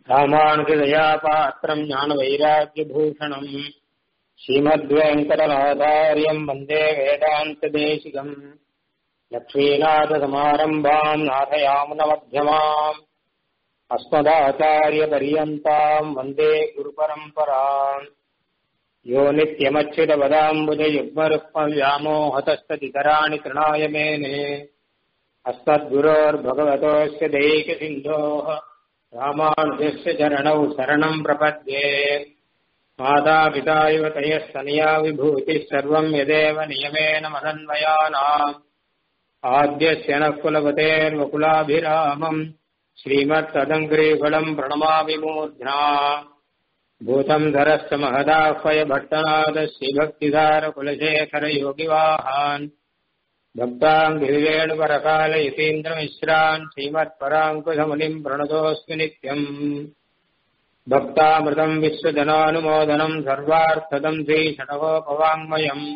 ராமானுஜதயா பாத்திரம் ஞான வைராக்கியபூஷணம் ஸ்ரீமத்வேங்கடநாதாரியம் வந்தே வேதாந்ததேசிகம் லக்ஷ்மீநாதசமாரம்பாம் நாதயாமுனமத்தியமாம் अस्मदाचार्यपर्यन्ताम् वन्दे गुरुपरम्पराम् यो नित्यमच्युतपदाम्बुजयुग्मरुक्मव्यामोहतस्तदितराणि तृणाय मेने अस्मद्गुरोर्भगवतोऽस्य दैकसिन्धोः रामानुजस्य चरणौ शरणम् प्रपद्ये मातापिता युवतयस्तनया विभूतिः सर्वम् यदेव नियमेन मदन्वयानाम् आद्यस्य नः कुलपतेर्वकुलाभिरामम् श्रीमत्तदङ्ग्रीफलम् प्रणमामि मूर्ध्ना भूतम् धरश्च महदाह्वय भट्टनाथः श्रीभक्तिधारकुलशेखरयोगिवाहान् भक्ताङ्गिरिवेणुपरकाल यतीन्द्रमिश्रान् श्रीमत्पराङ्कुशमुनिम् प्रणतोऽस्मि नित्यम् भक्तामृतम् विश्वजनानुमोदनम् सर्वार्थदम् श्रीषणवोपवाङ्मयम्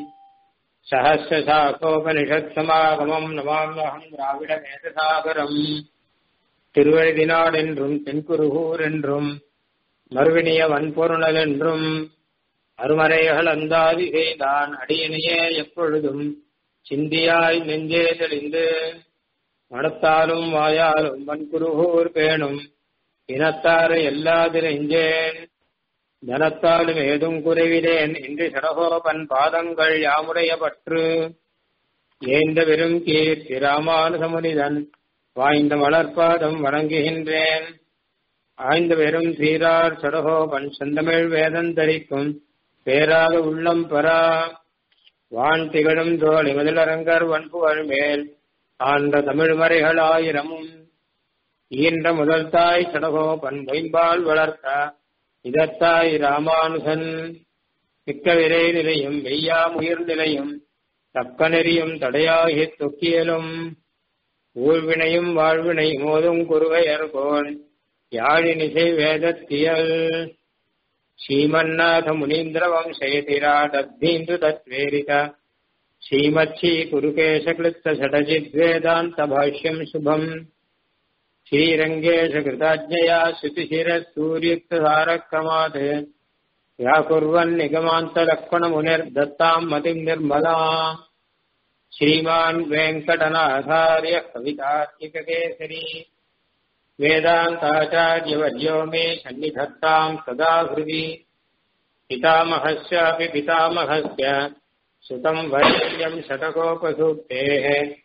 सहस्रशाखोपनिषत्समागमम् नमाम्यहम् द्राविडवेदसागरम् திருவழுதினாடென்றும் தென்குருகூர் என்றும் மறுவினிய வன்பொருணல் என்றும் அருமறைகள் அந்தாதி செய்தான் அடியனையே எப்பொழுதும் சிந்தியாய் நெஞ்சே தெளிந்து மனத்தாலும் வாயாலும் வன்குருகூர் பேணும் இனத்தாரை எல்லாதிரைஞ்சேன் தனத்தாலும் ஏதும் குறைவிலேன் என்று சடகோபன் பாதங்கள் யாமுடைய பற்று ஏந்த வெறும் கீர்த்தி ராமானுசமுனிதன் வாய்ந்த மலர்பாதம் வணங்குகின்றேன் ஆய்ந்த வெறும் சீரார் சடகோபன் செந்தமிழ் வேதந்தரிக்கும் பேராத உள்ளம் பெறா வான் திகழும் தோழி முதலரங்கர் வன்புகழ் மேல் ஆண்ட தமிழ் மறைகள் ஆயிரமும் ஈன்ற முதல் தாய் சடகோபன் வைம்பால் வளர்த்த இதத்தாய் ராமானுசன் மிக்க விரை நிலையும் வெய்யாமுயிர் நிலையும் தக்க நெறியும் தடையாகி தொக்கியலும் ஊழ்வினையும் வாழ்வினை மோதும் குருகையர்கோன் யாழினிசை வேதத்தியல் ஸ்ரீமன்னாத முனீந்திர வம்சயதிராடத்தீந்து தத்வேரித ஸ்ரீமச்சி குருகேசகிருத்த ஷடஜித்வேதாந்த பாஷ்யம் சுபம் ஸ்ரீரங்கேஷ கிருதாஜ்ஞயா ஸ்ருதிசிரசூரியுக்தாரக்ரமாத் व्याकुर्वन् निगमान्तलक्ष्मणमुनिर्दत्ताम् मतिम् निर्मलाम् श्रीमान् वेङ्कटनाथार्य कवितार्किककेसरी वेदान्ताचार्यवर्यो मे सन्निधत्ताम् सदा हृदि पितामहस्यापि पितामहस्य सुतम् वैर्यम् शतकोपसूक्तेः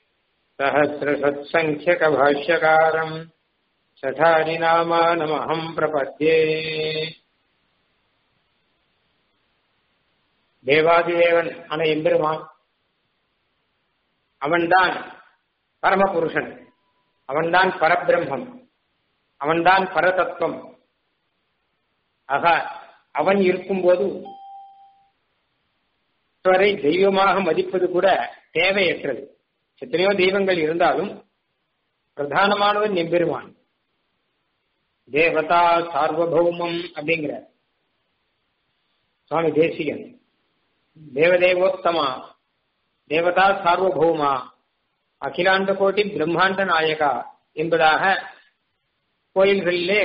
सहस्रसत्सङ्ख्यकभाष्यकारम् शठारिनामानमहम् प्रपद्ये தேவாதிதேவன் ஆன எம்பெருமான் அவன்தான் பரமபுருஷன் அவன்தான் பரபிரம்மம் அவன்தான் பரதத்துவம் ஆக அவன் இருக்கும்போது வரை தெய்வமாக மதிப்பது கூட தேவையற்றது எத்தனையோ தெய்வங்கள் இருந்தாலும் பிரதானமானவன் எம்பெருமான் தேவதா சார்வபௌமம் அப்படிங்கிற சுவாமி தேசிகன் தேவதேவோத்தமா தேவதா சார்வபௌமா அகிலாண்ட கோட்டி பிரம்மாண்ட நாயகா என்பதாக கோயில்களிலே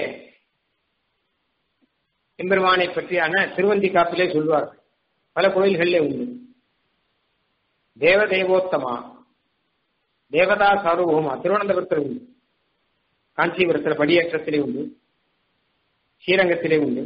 எம்பெருமானை பற்றியான திருவந்தி காப்பிலே சொல்வார்கள் பல கோயில்களிலே உண்டு தேவதேவோத்தமா தேவதா சார்வபௌமா திருவனந்தபுரத்தில் உண்டு காஞ்சிபுரத்தில் படியேற்றத்திலே உண்டு ஸ்ரீரங்கத்திலே உண்டு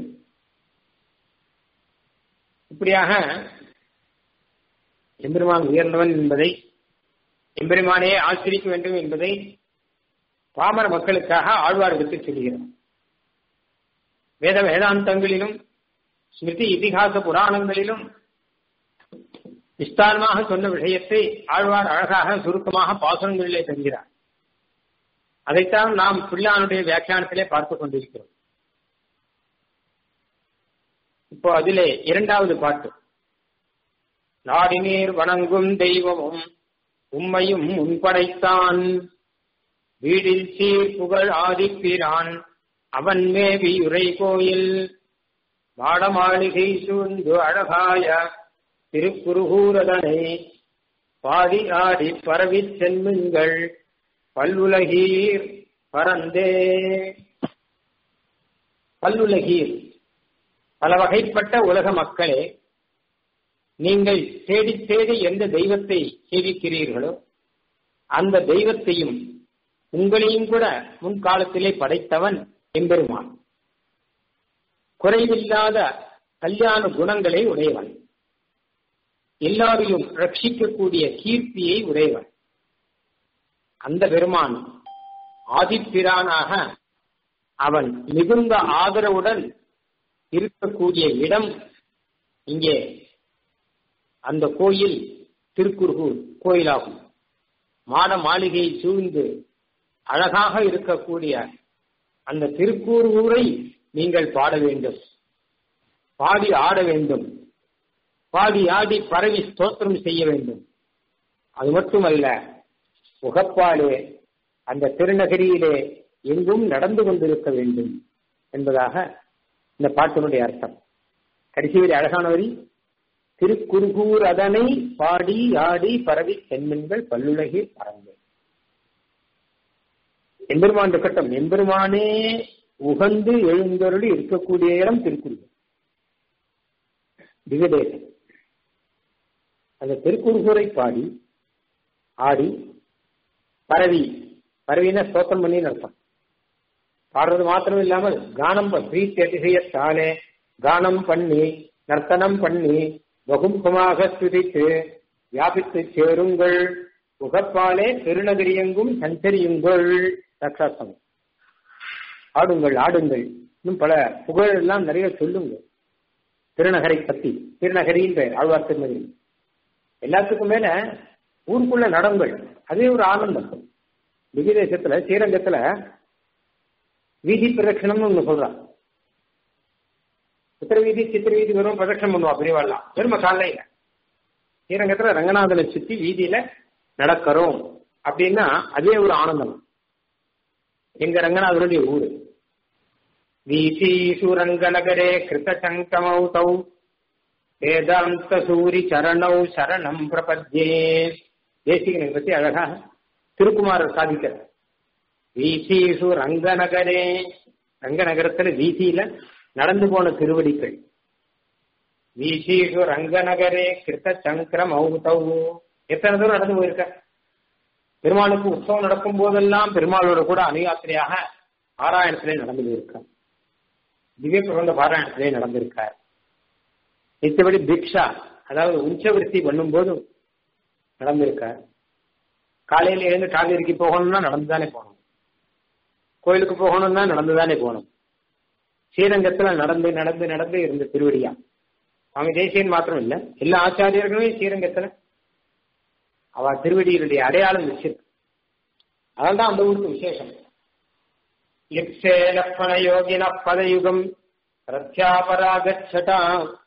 இப்படியாக எம்பெருமான் உயர்ந்தவன் என்பதை எம்பெருமானே ஆசிரிக்க வேண்டும் என்பதை பாமர மக்களுக்காக ஆழ்வார் எடுத்து சொல்கிறார் வேத வேதாந்தங்களிலும் ஸ்மிருதி இதிகாச புராணங்களிலும் விஸ்தாரமாக சொன்ன விஷயத்தை ஆழ்வார் அழகாக சுருக்கமாக பாசுரங்களிலே தருகிறார் அதைத்தான் நாம் பிள்ளானுடைய வியாக்கியானத்திலே பார்த்துக் கொண்டிருக்கிறோம் இப்போ அதிலே இரண்டாவது பாட்டு நாடிநீர் வணங்கும் தெய்வமும் உம்மையும் முன்படைத்தான் வீடில் சீர் புகழ் ஆதிப்பிரான் அவன் மேவி உரை கோயில் மாடமாளிகை சூழ்ந்து அழகாய திருக்குருகூரதனை பாடி ஆடி பரவிச் சென்னுங்கள் பல்வுலகீர் பரந்தே பல்லுலகீர் பல வகைப்பட்ட உலக மக்களே நீங்கள் தேடி தேடி எந்த தெய்வத்தை சேவிக்கிறீர்களோ அந்த தெய்வத்தையும் உங்களையும் கூட முன்காலத்திலே படைத்தவன் எம்பெருமான் குறைவில்லாத கல்யாண குணங்களை உடையவன் எல்லாரையும் ரட்சிக்கக்கூடிய கீர்த்தியை உடையவன் அந்த பெருமான் ஆதிப்பிரானாக அவன் மிகுந்த ஆதரவுடன் இருக்கக்கூடிய இடம் இங்கே அந்த கோயில் திருக்குறுகூர் கோயிலாகும் மாட மாளிகை சூழ்ந்து அழகாக இருக்கக்கூடிய அந்த திருக்கூறுகூரை நீங்கள் பாட வேண்டும் பாடி ஆட வேண்டும் பாடி ஆடி பரவி ஸ்தோத்திரம் செய்ய வேண்டும் அது மட்டுமல்ல உகப்பாலே அந்த திருநகரியிலே எங்கும் நடந்து கொண்டிருக்க வேண்டும் என்பதாக இந்த பாட்டினுடைய அர்த்தம் கடைசி வரி அழகான வரி திருக்குறுகூர் அதனை பாடி ஆடி பரவி சென்மென்கள் பல்லுலகில் பறந்து எம்பெருமான் இருக்கட்டும் எம்பெருமானே உகந்து எழுந்தருளி இருக்கக்கூடிய இடம் திருக்குறுகூர் திகதேசம் அந்த திருக்குறுகூரை பாடி ஆடி பரவி பரவின ஸ்தோத்திரம் பண்ணி அர்த்தம் பாடுறது மாத்திரம் இல்லாமல் கானம் பிரீத்தி அதிசயத்தாலே கானம் பண்ணி நர்த்தனம் பண்ணி வகுமுகமாக துதித்து வியாபித்து சேருங்கள் உகப்பாலே திருநகரியெங்கும் சஞ்சரியுங்கள் ரக்ஷாசம் ஆடுங்கள் ஆடுங்கள் இன்னும் பல புகழ் எல்லாம் நிறைய சொல்லுங்க திருநகரை பத்தி திருநகரின் பெயர் ஆழ்வார் திருநகரி எல்லாத்துக்கும் மேல ஊருக்குள்ள நடங்கள் அதே ஒரு ஆனந்தம் திவ்யதேசத்துல ஸ்ரீரங்கத்துல வீதி பிரதட்சணம்னு ஒண்ணு சொல்றான் சித்திர வீதி சித்திர வீதி வெறும் பிரதட்சணம் பண்ணுவா பெரியவாள்லாம் வெறும காலையில ஸ்ரீரங்கத்துல ரங்கநாதனை சுத்தி வீதியில நடக்கிறோம் அப்படின்னா அதே ஒரு ஆனந்தம் எங்க ரங்கநாதருடைய ஊரு வீசீஷு ரங்கநகரே கிருத சங்கமௌதௌ வேதாந்த சூரி சரணௌ சரணம் பிரபத்யே தேசிகனை பத்தி அழகா திருக்குமாரர் சாதிக்கிறார் வீசீஷு ரங்கநகரே ரங்கநகரத்துல வீதியில நடந்து போன திருவடிகள் வீசீஷு ரங்கநகரே கிருத்த சங்கரம் ஔதௌ எத்தனை தூரம் நடந்து போயிருக்க பெருமாளுக்கு உற்சவம் நடக்கும் போதெல்லாம் பெருமாளோட கூட அணுயாத்திரையாக பாராயணத்திலே நடந்து போயிருக்கார் திவ்ய பிரபந்த பாராயணத்திலே நடந்திருக்கார் மித்தபடி பிக்ஷா அதாவது உஞ்சவிருத்தி பண்ணும் போதும் நடந்திருக்கார் காலையில எழுந்து காவேரிக்கு போகணும்னா நடந்துதானே போகணும் கோயிலுக்கு போகணும்னா நடந்துதானே போகணும் ஸ்ரீரங்கத்துல நடந்து நடந்து நடந்து இருந்த திருவடியா சுவாமி தேசியன் மாத்திரம் இல்ல எல்லா ஆச்சாரியர்களுமே ஸ்ரீரங்கத்துல அவ திருவடியினுடைய அடையாளம் வச்சிருக்கு அதனால்தான் அந்த ஊருக்கு விசேஷம் லிப்சே லக்ஷ்மண யோகின பதயுகம் பிரத்யாபராகச்சடா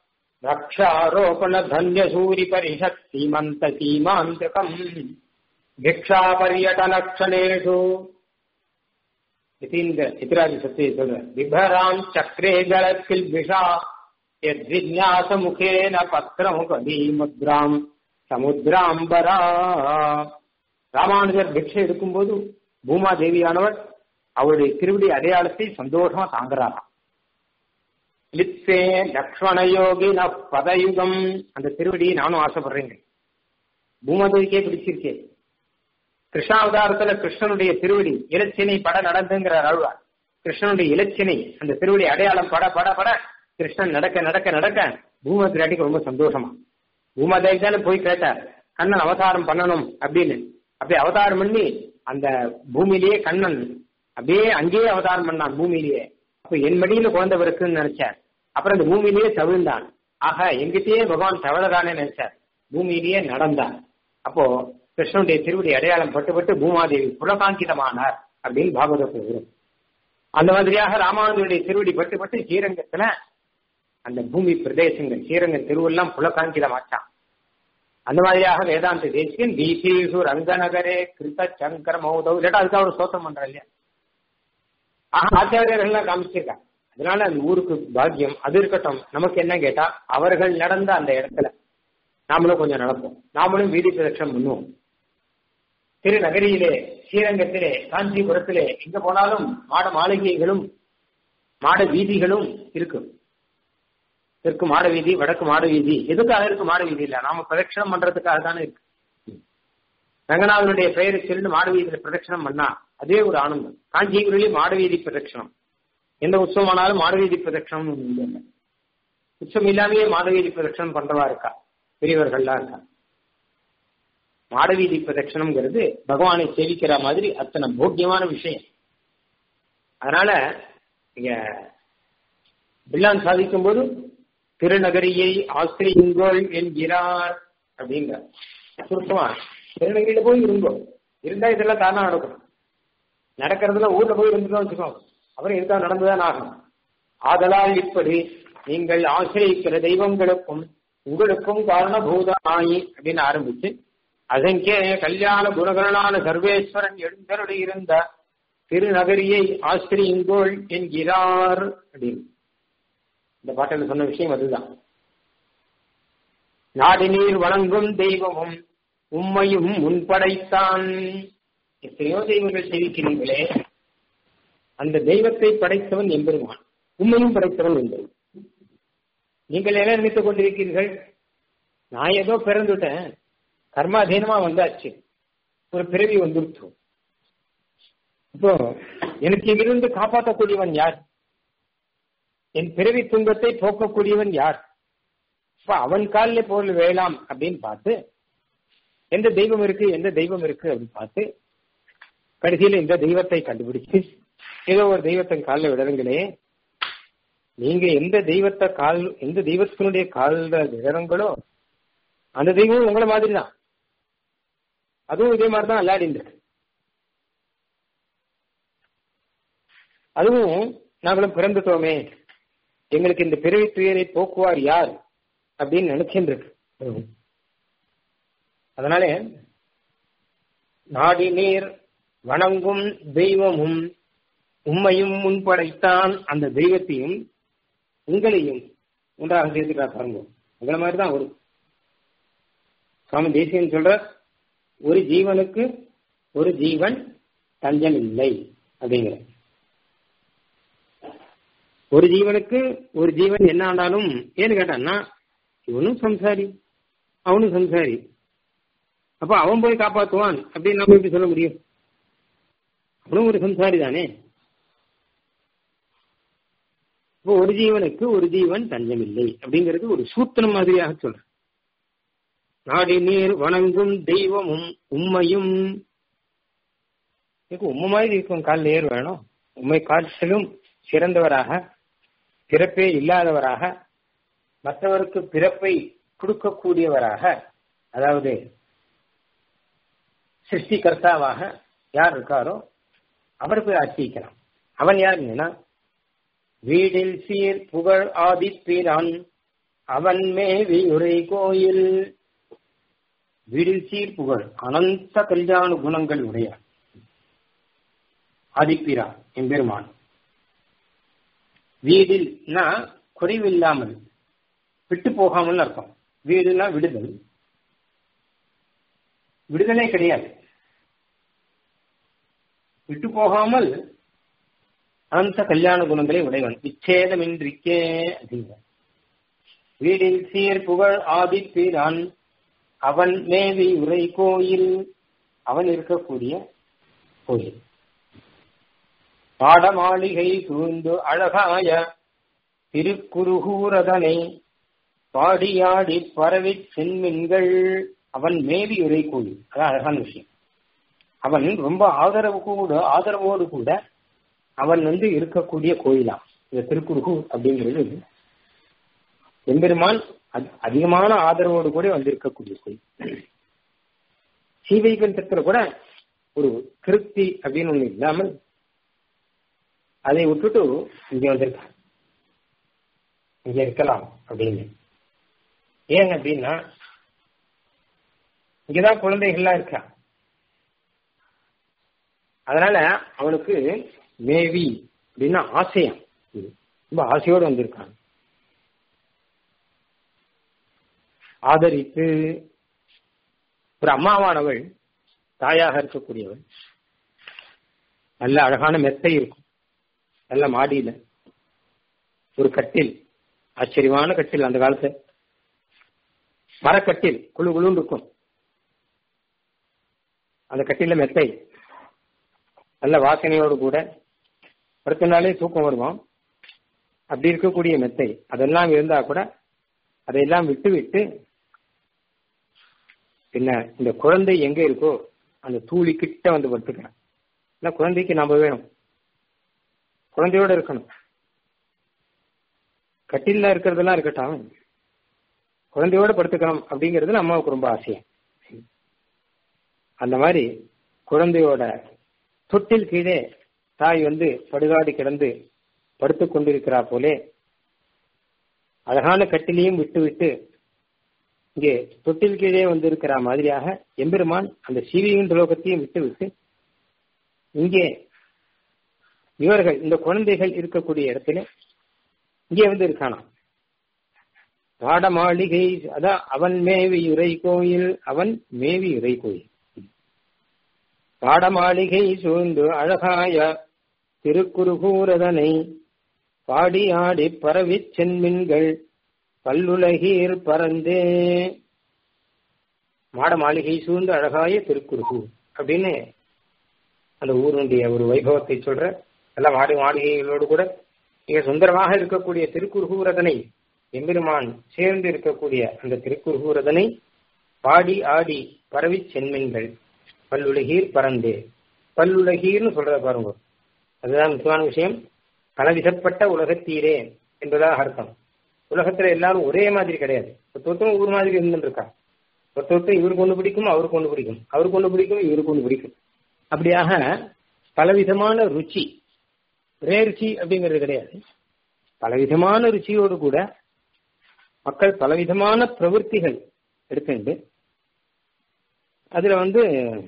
ரக்ஷாரோபண தன்ய சூரி பரிஷத் சீமந்த சீமாந்திரகம் பிக்ஷா பரியட்டனக்ஷணேஷு இந்த சித்திராஜி சத்தியை சொல்ற விபராம் சக்கரே ஜலத்தில் விஷா யத்விநியாச முகேன பத்திரமுகதி முத்ராம் சமுத்திராம்பரா ராமானுஜர் பிக்ஷை எடுக்கும்போது பூமா தேவியானவர் அவருடைய திருவிடி அடையாளத்தை சந்தோஷமா தாங்குறாராம் லிப்சே லக்ஷ்மண யோகி ந பதயுகம் அந்த திருவடியை நானும் ஆசைப்படுறேங்க பூமாதேவிக்கே பிடிச்சிருக்கேன் கிருஷ்ணாவதாரத்துல கிருஷ்ணனுடைய திருவடி இலச்சினை பட நடந்துங்கிற அழுவார் கிருஷ்ணனுடைய இலச்சினை அந்த திருவடி அடையாளம் பட பட பட கிருஷ்ணன் நடக்க நடக்க நடக்க பூமதிராட்டிக்கு ரொம்ப சந்தோஷமா பூமாதேவி தானே போய் கேட்டார் கண்ணன் அவதாரம் பண்ணணும் அப்படின்னு அப்படியே அவதாரம் பண்ணி அந்த பூமியிலேயே கண்ணன் அப்படியே அங்கேயே அவதாரம் பண்ணான் பூமியிலேயே அப்ப என் மடியில குழந்தை பிறக்குன்னு நினைச்சார் அப்புறம் அந்த பூமியிலேயே தவிழ்ந்தான் ஆக எங்கிட்டயே பகவான் தவழதானே நினைச்சார் பூமியிலேயே நடந்தான் அப்போ கிருஷ்ணனுடைய திருவடி அடையாளம் பட்டு பட்டு பூமாதேவி புலகாங்கிதமானார் அப்படின்னு பாகவதத்தில் வரும் அந்த மாதிரியாக ராமானுஜருடைய திருவடி பட்டு பட்டு ஸ்ரீரங்கத்துல அந்த பூமி பிரதேசங்கள் ஸ்ரீரங்க திருவெல்லாம் புலகாங்கிதமாச்சான் அந்த மாதிரியாக வேதாந்த தேசியன் பிசிசு ரங்கநகரே கிருத்த சங்கர மௌதவ் இல்லாட்டா அதுக்காக ஒரு சோத்தம் பண்ற இல்லையா ஆஹா ஆச்சாரியர்கள்லாம் காமிச்சிருக்காங்க அதனால அந்த ஊருக்கு பாக்கியம் அது இருக்கட்டும் நமக்கு என்ன கேட்டா அவர்கள் நடந்த அந்த இடத்துல நாமளும் கொஞ்சம் நடப்போம் நாமளும் வீதி பிரதட்சணம் பண்ணுவோம் திருநகரியிலே ஸ்ரீரங்கத்திலே காஞ்சிபுரத்திலே எங்க போனாலும் மாட மாளிகைகளும் மாட வீதிகளும் இருக்கு தெற்கு மாட வீதி வடக்கு மாட வீதி எதுக்காக இருக்கு மாட வீதி இல்ல நாம பிரதட்சணம் பண்றதுக்காக தானே இருக்கு ரங்கநாதனுடைய பெயரை சொல்லி மாட வீதியில பிரதட்சணம் பண்ணா அதே ஒரு ஆனந்தம் காஞ்சிபுரியிலே மாட வீதி பிரதட்சணம் எந்த உற்சவம் ஆனாலும் மாட வீதி பிரதட்சணம் இல்லை உற்சவம் இல்லாமயே மாட வீதி பிரதட்சணம் பண்றவா இருக்கா பெரியவர்கள்லாம் இருக்கா மாடவீதி பிரதட்சணம்ங்கிறது பகவானை சேவிக்கிற மாதிரி அத்தனை போக்கியமான விஷயம் அதனால இங்க பில்லான் சாதிக்கும் போது திருநகரியை ஆசிரியுங்கோள் என்கிறார் அப்படிங்கிற சுருக்கமா திருநகரியில போய் இருங்கோ இருந்தா இதெல்லாம் தானா நடக்கும் நடக்கிறதுல ஊர்ல போய் இருந்துதான் வச்சுக்கோ அப்புறம் இருக்கா நடந்துதான் ஆகும் ஆதலால் இப்படி நீங்கள் ஆசிரியிக்கிற தெய்வங்களுக்கும் உங்களுக்கும் காரணபூதமாயி அப்படின்னு ஆரம்பிச்சு அதங்கே கல்யாண குணகரனான சர்வேஸ்வரன் எழுந்தருளி இருந்த திருநகரியை ஆசிரியுங்கோள் என்கிறார் அப்படின்னு இந்த பாட்டில் சொன்ன விஷயம் அதுதான் நாடி நீர் வணங்கும் தெய்வமும் உம்மையும் முன்படைத்தான் எத்தனையோ தெய்வங்கள் சேவிக்கிறீங்களே அந்த தெய்வத்தை படைத்தவன் எம்பெருமான் உண்மையும் படைத்தவன் எம்பெருமான் நீங்கள் என்ன நினைத்துக் கொண்டிருக்கிறீர்கள் நான் ஏதோ பிறந்துட்டேன் கர்மாதீனமா வந்தாச்சு ஒரு பிறவி வந்துருச்சு இப்போ எனக்கு இங்கிருந்து காப்பாற்றக்கூடியவன் யார் என் பிறவி துன்பத்தை போக்கக்கூடியவன் யார் இப்ப அவன் காலில் போல் வேளாம் அப்படின்னு பார்த்து எந்த தெய்வம் இருக்கு எந்த தெய்வம் இருக்கு அப்படின்னு பார்த்து கடைசியில் இந்த தெய்வத்தை கண்டுபிடிச்சு ஏதோ ஒரு தெய்வத்தின் காலில் விடறங்களே நீங்க எந்த தெய்வத்தை கால் எந்த தெய்வத்தினுடைய காலில் விடறங்களோ அந்த தெய்வம் உங்களை மாதிரி தான் அதுவும் இதே மாதிரி தான் விளையாடிட்டு அதுவும் நாங்களும் பிறந்துட்டோமே எங்களுக்கு இந்த பிறவி துயரை போக்குவார் யார் அப்படின்னு நினைச்சுட்டு இருக்கு அதனால நாடி நீர் வணங்கும் தெய்வமும் உண்மையும் முன்படைத்தான் அந்த தெய்வத்தையும் உங்களையும் ஒன்றாக சேர்த்துட்டா பாருங்க உங்களை மாதிரி தான் வரும் சுவாமி தேசியன் சொல்ற ஒரு ஜீவனுக்கு ஒரு ஜீவன் தஞ்சம் இல்லை அப்படிங்கிற ஒரு ஜீவனுக்கு ஒரு ஜீவன் என்ன ஆனாலும் ஏன்னு கேட்டான்னா இவனும் சம்சாரி அவனும் சம்சாரி அப்ப அவன் போய் காப்பாத்துவான் அப்படின்னு நம்ம எப்படி சொல்ல முடியும் அவனும் ஒரு சம்சாரி தானே இப்போ ஒரு ஜீவனுக்கு ஒரு ஜீவன் தஞ்சம் இல்லை அப்படிங்கிறது ஒரு சூத்திரம் மாதிரியாக சொல்ற நாடி நீர் வணங்கும் தெய்வமும் உண்மையும் உண்மை மாதிரி இருக்கும் காலில் ஏர் வேணும் உண்மை காற்றிலும் சிறந்தவராக பிறப்பே இல்லாதவராக மற்றவருக்கு பிறப்பை கொடுக்கக்கூடியவராக அதாவது சிருஷ்டிகர்த்தாவாக யார் இருக்காரோ அவர் போய் ஆட்சிக்கலாம் அவன் யாருன்னா வீடில் சீர் புகழ் ஆதிப்பிரான் அவன் மேவி உரை கோயில் வீடில் சீர் புகழ் அனந்த கல்யாண குணங்கள் உடைய ஆதிப்பிரா எம்பெருமான் வீடில்னா குறைவில்லாமல் விட்டு போகாமல் அர்த்தம் வீடுனா விடுதல் விடுதலே கிடையாது விட்டு போகாமல் அனந்த கல்யாண குணங்களை உடையவன் விச்சேதமின்றிக்கே அப்படிங்கிற வீடில் சீர் புகழ் ஆதிப்பிரான் அவன் மேவி உரை கோயில் அவன் இருக்கக்கூடிய கோயில் பாடமாளிகை சூழ்ந்து அழகாய திருக்குறுகூரதனை பாடியாடி பரவி சென்மின்கள் அவன் மேவி உரை கோயில் அதான் அழகான விஷயம் அவன் ரொம்ப ஆதரவு கூட ஆதரவோடு கூட அவன் வந்து இருக்கக்கூடிய கோயிலாம் இந்த திருக்குறுகூர் அப்படிங்கிறது எம்பெருமான் அதிகமான ஆதரவோடு கூட வந்திருக்கக்கூடிய கோயில் சீவைகண்டத்துல கூட ஒரு திருப்தி அப்படின்னு ஒண்ணு இல்லாமல் அதை விட்டுட்டு இங்க வந்திருக்காங்க இங்க இருக்கலாம் அப்படின்னு ஏன் அப்படின்னா இங்கதான் குழந்தைகள்லாம் இருக்கா அதனால அவனுக்கு மேவி அப்படின்னா ஆசையம் ரொம்ப ஆசையோடு வந்திருக்காங்க ஆதரித்து ஒரு அம்மாவானவள் தாயாக இருக்கக்கூடியவள் நல்ல அழகான மெத்தை இருக்கும் நல்ல மாடியில ஒரு கட்டில் ஆச்சரியமான கட்டில் அந்த காலத்து மரக்கட்டில் குழு குழுன்னு இருக்கும் அந்த கட்டில மெத்தை நல்ல வாசனையோடு கூட படுத்தினாலே தூக்கம் வருவோம் அப்படி இருக்கக்கூடிய மெத்தை அதெல்லாம் இருந்தா கூட அதையெல்லாம் விட்டு விட்டு என்ன இந்த குழந்தை எங்க இருக்கோ அந்த தூளி கிட்ட வந்து படுத்துக்கிறேன் இல்ல குழந்தைக்கு நாம வேணும் குழந்தையோட இருக்கணும் கட்டில இருக்கிறதெல்லாம் இருக்கட்டும் குழந்தையோட படுத்துக்கணும் அப்படிங்கிறது அம்மாவுக்கு ரொம்ப ஆசையம் அந்த மாதிரி குழந்தையோட தொட்டில் கீழே தாய் வந்து படுகாடி கிடந்து படுத்துக் கொண்டிருக்கிறா போலே அழகான கட்டிலையும் விட்டு விட்டு இங்கே தொட்டில் கீழே வந்து இருக்கிற மாதிரியாக எம்பெருமான் அந்த சீவியின் லோகத்தையும் விட்டு விட்டு இங்கே இவர்கள் இந்த குழந்தைகள் இருக்கக்கூடிய இடத்துல இங்கே வந்து இருக்கானாம் வாட மாளிகை அதான் அவன் மேவி உரை கோயில் அவன் மேவி உரை கோயில் வாட மாளிகை சூழ்ந்து அழகாய திருக்குறுகூரதனை பாடி ஆடி பரவிச் சென்மின்கள் பல்லுலகீர் பறந்தே மாட மாளிகை சூழ்ந்து அழகாய திருக்குறுகூர் அப்படின்னு அந்த ஊருடைய ஒரு வைபவத்தை சொல்ற எல்லா மாடி மாளிகைகளோடு கூட மிக சுந்தரமாக இருக்கக்கூடிய திருக்குறுகூரதனை எம்பெருமான் சேர்ந்து இருக்கக்கூடிய அந்த திருக்குறுகூரதனை பாடி ஆடி பரவி சென்மின்கள் பல்லுலகீர் பறந்தே பல்லுலகீர்னு சொல்றத பாருங்க அதுதான் முக்கியமான விஷயம் பலவிதப்பட்ட உலகத்தீரே என்பதாக அர்த்தம் உலகத்துல எல்லாரும் ஒரே மாதிரி கிடையாது ஒருத்தொருத்தரும் ஊர் மாதிரி இருந்துட்டு இருக்கா ஒருத்தொருத்தர் இவருக்கு ஒன்று பிடிக்கும் அவருக்கு ஒன்று பிடிக்கும் அவருக்கு ஒன்று பிடிக்கும் இவருக்கு ஒன்று பிடிக்கும் அப்படியாக பலவிதமான ருச்சி ஒரே ருச்சி அப்படிங்கிறது கிடையாது பலவிதமான ருச்சியோடு கூட மக்கள் பலவிதமான பிரவൃத்திகள் எடுத்துண்டு அதுல வந்து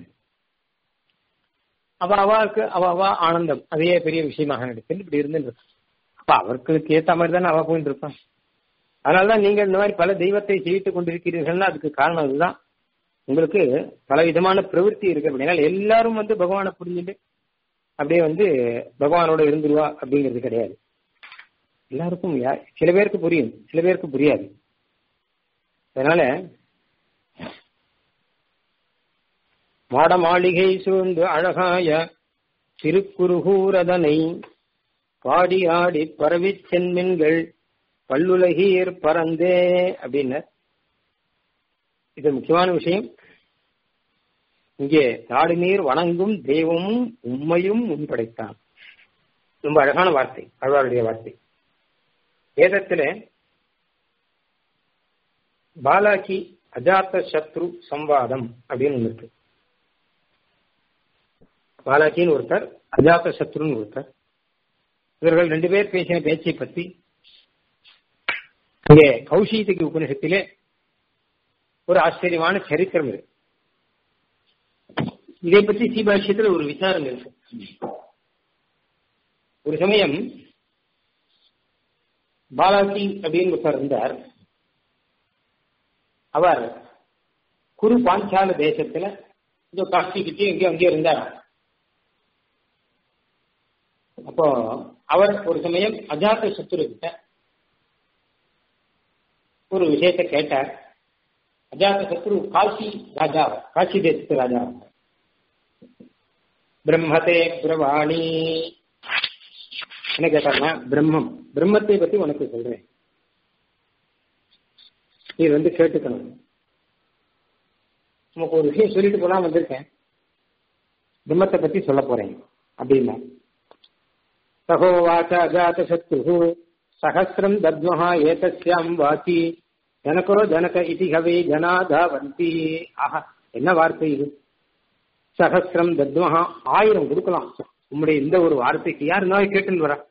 அவ அவாவுக்கு அவ அவா ஆனந்தம் அதையே பெரிய விஷயமாக நினைச்சு இப்படி இருந்து அப்ப அவர்களுக்கு ஏத்த மாதிரி தானே அவ போயிட்டு இருப்பான் அதனாலதான் நீங்க இந்த மாதிரி பல தெய்வத்தை செய்வித்துக் கொண்டிருக்கிறீர்கள்னா அதுக்கு காரணம் அதுதான் உங்களுக்கு பல விதமான பிரவೃத்தி இருக்கு அப்படின்னா எல்லாரும் வந்து பகவானை புரிஞ்சுட்டு அப்படியே வந்து பகவானோட இருந்துருவா அப்படிங்கிறது கிடையாது எல்லாருக்கும் சில பேருக்கு புரியும் சில பேருக்கு புரியாது அதனால மாட மாளிகை சூழ்ந்து அழகாய திருக்குறுகூரதனை பாடி ஆடி பரவி சென்மின்கள் பல்லுலகீர் பறந்தே அப்படின்னு இது முக்கியமான விஷயம் இங்கே நாடு நீர் வணங்கும் தெய்வமும் உண்மையும் முன்படைத்தான் ரொம்ப அழகான வார்த்தை அழ்வாருடைய வார்த்தை வேதத்துல பாலாக்கி அஜாத்த சத்ரு சம்வாதம் அப்படின்னு ஒன்று இருக்கு பாலாஜின்னு ஒருத்தர் அஜாத்த சத்ருன்னு ஒருத்தர் இவர்கள் ரெண்டு பேர் பேசின பேச்சை பற்றி இங்கே கௌஷீதிக்கு உபநிஷத்திலே ஒரு ஆச்சரியமான சரித்திரம் இருக்கு இதை பற்றி சீபாஷ்யத்தில் ஒரு விசாரம் இருக்கு ஒரு சமயம் பாலாஜி அப்படின்னு ஒருத்தர் இருந்தார் அவர் குரு பாஞ்சால தேசத்துல இந்த காஷ்டி கிட்டே எங்கேயோ அங்கேயோ இருந்தார் அப்போ அவர் ஒரு சமயம் அஜாத்த சத்துரு கிட்ட ஒரு விஷயத்தை கேட்டார் அஜாத்த சத்ரு காசி ராஜா காசி தேசத்து ராஜா பிரம்மதே பிரவாணி என்ன கேட்டார்னா பிரம்மம் பிரம்மத்தை பத்தி உனக்கு சொல்றேன் நீ வந்து கேட்டுக்கணும் உனக்கு ஒரு விஷயம் சொல்லிட்டு போலாம் வந்திருக்கேன் பிரம்மத்தை பத்தி சொல்ல போறேன் அப்படின்னா சகோவாச்ச அஜாத சத்ரு சகசிரம் தத்மஹா ஏதஸ்யாம் வாசி ஜனகோ ஜனக இதி ஹவே ஜனா தாவந்தி ஆஹா என்ன வார்த்தை இது சகசிரம் தத்மஹா ஆயிரம் கொடுக்கலாம் உம்முடைய இந்த ஒரு வார்த்தைக்கு யார் இந்த மாதிரி கேட்டுன்னு வரா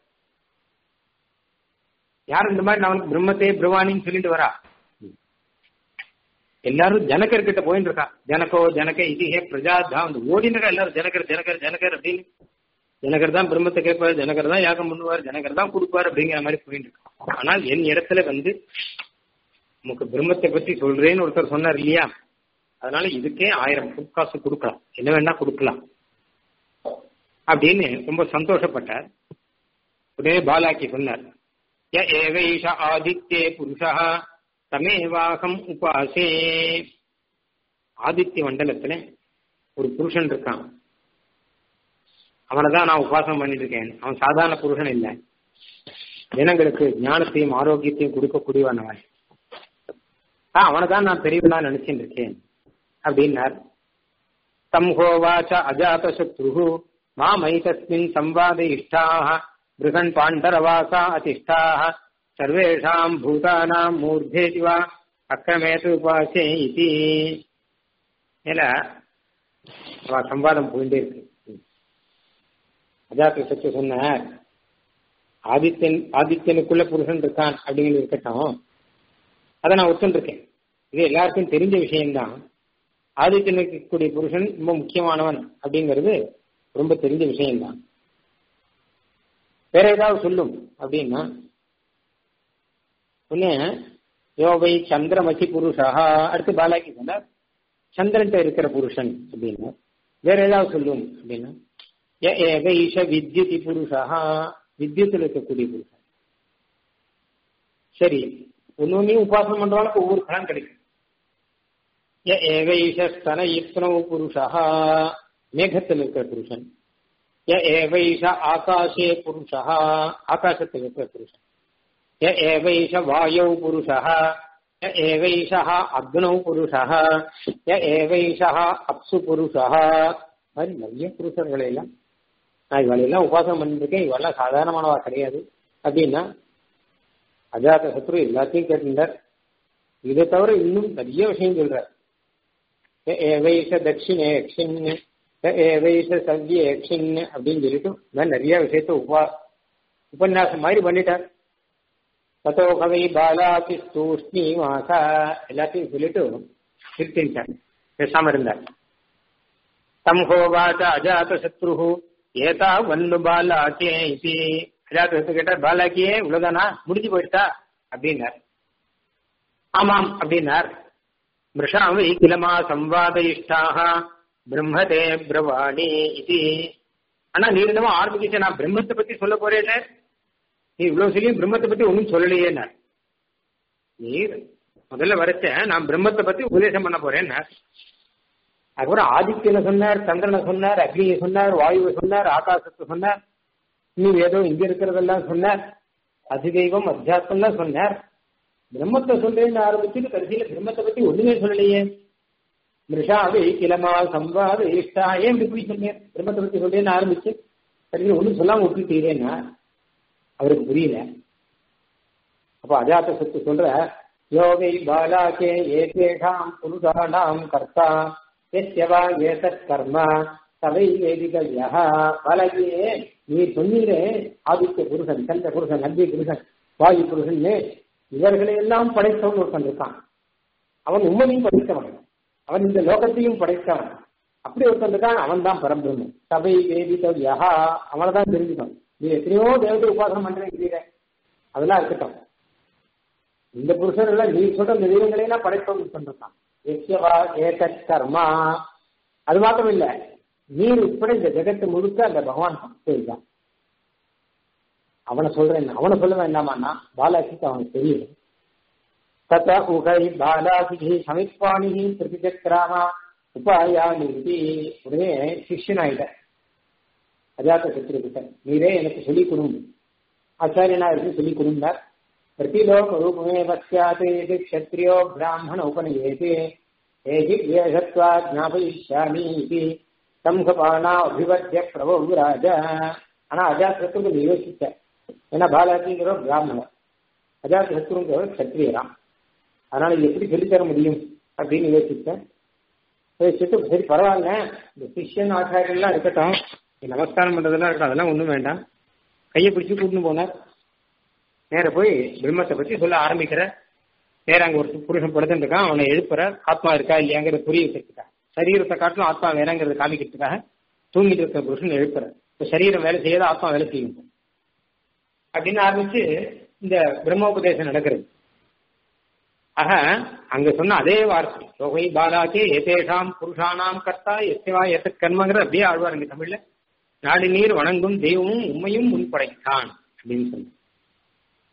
யார் இந்த மாதிரி நான் பிரம்மத்தே பிரவாணின்னு சொல்லிட்டு வரா எல்லாரும் ஜனகர் கிட்ட போயிட்டு இருக்கா ஜனகோ ஜனக இது ஹே பிரஜா தான் ஓடினரா எல்லாரும் ஜனகர் ஜனகர் ஜனகர் அப்படின்னு ஜனகர் தான் பிரம்மத்தை கேட்பார் ஜனகர் தான் யாகம் பண்ணுவார் ஜனகர் தான் கொடுப்பார் அப்படிங்கிற மாதிரி போயிட்டு இருக்கு ஆனால் என் இடத்துல வந்து உனக்கு பிரம்மத்தை பத்தி சொல்றேன்னு ஒருத்தர் சொன்னார் இல்லையா அதனால இதுக்கே ஆயிரம் காசு கொடுக்கலாம் என்ன வேணா கொடுக்கலாம் அப்படின்னு ரொம்ப சந்தோஷப்பட்டார் உடனே பாலாக்கி சொன்னார் ய ஏவைஷ ஆதித்யே புருஷா தமேவாகம் உபாசே ஆதித்ய மண்டலத்துல ஒரு புருஷன் இருக்கான் அவனை தான் நான் உபாசனம் பண்ணிட்டு இருக்கேன் அவன் சாதாரண புருஷன் இல்லை ஜனங்களுக்கு ஞானத்தையும் ஆரோக்கியத்தையும் கொடுக்கக்கூடியவன் அவன் அவனை தான் நான் பெரியவனா நினைச்சுட்டு இருக்கேன் அப்படின்னார் தம் ஹோவாச்ச அஜாத சத்ரு மாமைதஸ்மின் சம்வாத இஷ்டாக பிருகன் பாண்டரவாசா அதிஷ்டாக சர்வேஷாம் பூதானாம் மூர்த்தேதி வா அக்கிரமேது உபாசே இது இல்ல அவ சம்வாதம் போயிட்டே இருக்கு அஜாத்த சத்து சொன்னார் ஆதித்யன் ஆதித்யனுக்குள்ள புருஷன் இருக்கான் அப்படிங்கிறது இருக்கட்டும் அதை நான் ஒத்துருக்கேன் இது எல்லாருக்கும் தெரிஞ்ச விஷயம்தான் ஆதித்யனுக்கு கூடிய புருஷன் ரொம்ப முக்கியமானவன் அப்படிங்கிறது ரொம்ப தெரிஞ்ச விஷயம்தான் வேற ஏதாவது சொல்லும் அப்படின்னா ஒன்னு யோவை சந்திரமசி புருஷா அடுத்து பாலாக்கி சொன்னார் சந்திரன்ட்ட இருக்கிற புருஷன் அப்படின்னா வேற ஏதாவது சொல்லும் அப்படின்னா ஏக ஈஷ வித்யுதி புருஷா வித்யுத்தில் இருக்கக்கூடிய புருஷன் சரி ஒன்னொன்னையும் உபாசனம் பண்றவனுக்கு ஒவ்வொரு பலன் கிடைக்கும் ஏக ஈஷ ஸ்தன யுக்னவு புருஷா மேகத்தில் இருக்கிற புருஷன் ஏவைஷ ஆகாஷே புருஷா ஆகாசத்தில் இருக்கிற புருஷன் ஏவைஷ வாயௌ புருஷா ஏவைஷ அக்னௌ புருஷா ஏவைஷ அப்சு புருஷா மாதிரி நிறைய புருஷர்களை எல்லாம் நான் இவளெல்லாம் உபாசனம் பண்ணிருக்கேன் இவெல்லாம் சாதாரணமானவா கிடையாது அப்படின்னா அஜாத சத்ரு எல்லாத்தையும் கேட்டிருந்தார் இதை தவிர இன்னும் நிறைய விஷயம் சொல்றார் ஏவைஷ தட்சிணேக்ஷின் ஏவைஷ சவ்யேக்ஷின் அப்படின்னு சொல்லிட்டு நான் நிறைய விஷயத்த உபா உபன்யாசம் மாதிரி பண்ணிட்டார் தத்தோ கவை பாலாபி தூஷ்ணி மாசா எல்லாத்தையும் சொல்லிட்டு நிறுத்திட்டார் பேசாம இருந்தார் தம் ஹோவாச்ச அஜாத சத்ரு ஏதா வன்னு பாலாக்கே இது அஜாத சத்ரு கேட்டார் பாலாக்கியே இவ்வளவுதானா முடிஞ்சு போயிட்டா அப்படின்னார் ஆமாம் அப்படின்னார் மிருஷாவை கிலமா சம்வாத இஷ்டாக பிரம்மதே பிரவாணி இது ஆனா நீ என்னமோ ஆரம்பிக்கிச்ச நான் பிரம்மத்தை பத்தி சொல்ல போறேன்னு நீ இவ்வளவு சொல்லியும் பிரம்மத்தை பத்தி ஒன்றும் சொல்லலையே நீ முதல்ல வரைச்ச நான் பிரம்மத்தை பத்தி உபதேசம் பண்ண போறேன்னு அதுக்கப்புறம் ஆதித்யனை சொன்னார் சந்திரனை சொன்னார் அக்னியை சொன்னார் வாயுவை சொன்னார் ஆகாசத்தை சொன்னார் இன்னும் ஏதோ இங்க இருக்கிறதெல்லாம் சொன்னார் அதிதெய்வம் அத்தியாசம்லாம் சொன்னார் பிரம்மத்தை சொல்றேன்னு ஆரம்பிச்சுட்டு கடைசியில பிரம்மத்தை பத்தி ஒண்ணுமே சொல்லலையே மிருஷாவை கிளமா சம்வாத இஷ்டா ஏன் இப்படி சொன்னேன் பிரம்மத்தை பத்தி சொல்றேன்னு ஆரம்பிச்சு கடைசியில் ஒன்றும் சொல்லாம விட்டுட்டீரேன்னா அவருக்கு புரியல அப்ப அஜாத்த சத்து சொல்ற யோகை பாலாக்கே ஏகேஷாம் புருஷானாம் கர்த்தா எஸ்யவா ஏதத் கர்ம சவை வேதிகவ்யா பாலாக்கியே நீ சொன்னீரே ஆதித்ய புருஷன் சந்திர புருஷன் நந்தி புருஷன் வாயு புருஷன் இவர்களை எல்லாம் படைத்தவன் ஒருத்தன் இருக்கான் அவன் உண்மையும் படைத்தவன் அவன் இந்த லோகத்தையும் படைத்தவன் அப்படி ஒருத்தன் இருக்கான் அவன் தான் பரபிரம்மன் சபை வேதிகவ்யா அவனை தான் தெரிஞ்சுக்கணும் நீ எத்தனையோ தேவதை உபாசனம் பண்றீங்க அதெல்லாம் இருக்கட்டும் இந்த புருஷன் எல்லாம் நீ சொல்ற இந்த தெய்வங்களை எல்லாம் படைத்தவன் சொல்றான் எஸ்யவா ஏதத் கர்மா அது மாத்திரம் இல்ல நீர் உட்பட இந்த ஜெகத்து முழுக்க அந்த பகவான் தான் அவனை சொல்றேன் அவனை சொல்ல வேண்டாமான்னா பாலாஜிக்கு அவனுக்கு தெரியும் தத்த உகை பாலாஜி சமிப்பாணி பிரதிச்சக்ராமா உபாயானி உடனே சிஷ்யனாயிட்ட அஜாத்த சத்ருகிட்ட நீரே எனக்கு சொல்லிக் கொடுங்க ஆச்சாரியனா இருக்கு சொல்லிக் கொடுந்தார் பிரதிலோக ரூபமே பசியாத் இது க்ஷத்ரியோ பிராமண உபநயேது ஏகி ஏகத்வா ஜாபயிஷ்யாமி இது சம்ஹபானா அபிவத்திய பிரபு ராஜா ஆனா அஜாத் சத்ருக்கு யோசிச்ச ஏன்னா பாலாஜிங்கிற பிராமணர் அஜாத் சத்ருங்கிறவர் க்ஷத்ரியராம் அதனால இது எப்படி சொல்லித்தர முடியும் அப்படின்னு யோசிச்சேன் யோசிச்சுட்டு சரி பரவாயில்ல இந்த சிஷ்யன் ஆச்சாரியெல்லாம் இருக்கட்டும் நமஸ்காரம் பண்றதெல்லாம் இருக்கும் அதெல்லாம் ஒன்றும் வேண்டாம் கையை பிடிச்சி கூட்டின்னு போனார் நேர போய் பிரம்மத்தை பத்தி சொல்ல ஆரம்பிக்கிற நேர அங்க ஒரு புருஷன் படுத்துட்டு இருக்கான் அவனை எழுப்புற ஆத்மா இருக்கா இல்லையாங்கிறத புரிய வச்சிருக்கான் சரீரத்தை காட்டிலும் ஆத்மா வேறங்கிறத காமிக்கிறதுக்காக தூங்கிட்டு இருக்கிற புருஷன் எழுப்புற இப்ப சரீரம் வேலை செய்யாத ஆத்மா வேலை செய்யும் அப்படின்னு ஆரம்பிச்சு இந்த பிரம்மோபதேசம் நடக்கிறது ஆக அங்க சொன்ன அதே வார்த்தை யோகை பாலாக்கே ஏதேஷாம் புருஷானாம் கர்த்தா எஸ்வா எத்த கர்மங்கிற அப்படியே ஆழ்வார் இங்க தமிழ்ல நாடு நீர் வணங்கும் தெய்வமும் உண்மையும் முன்படைத்தான் அப்படின்னு சொன்ன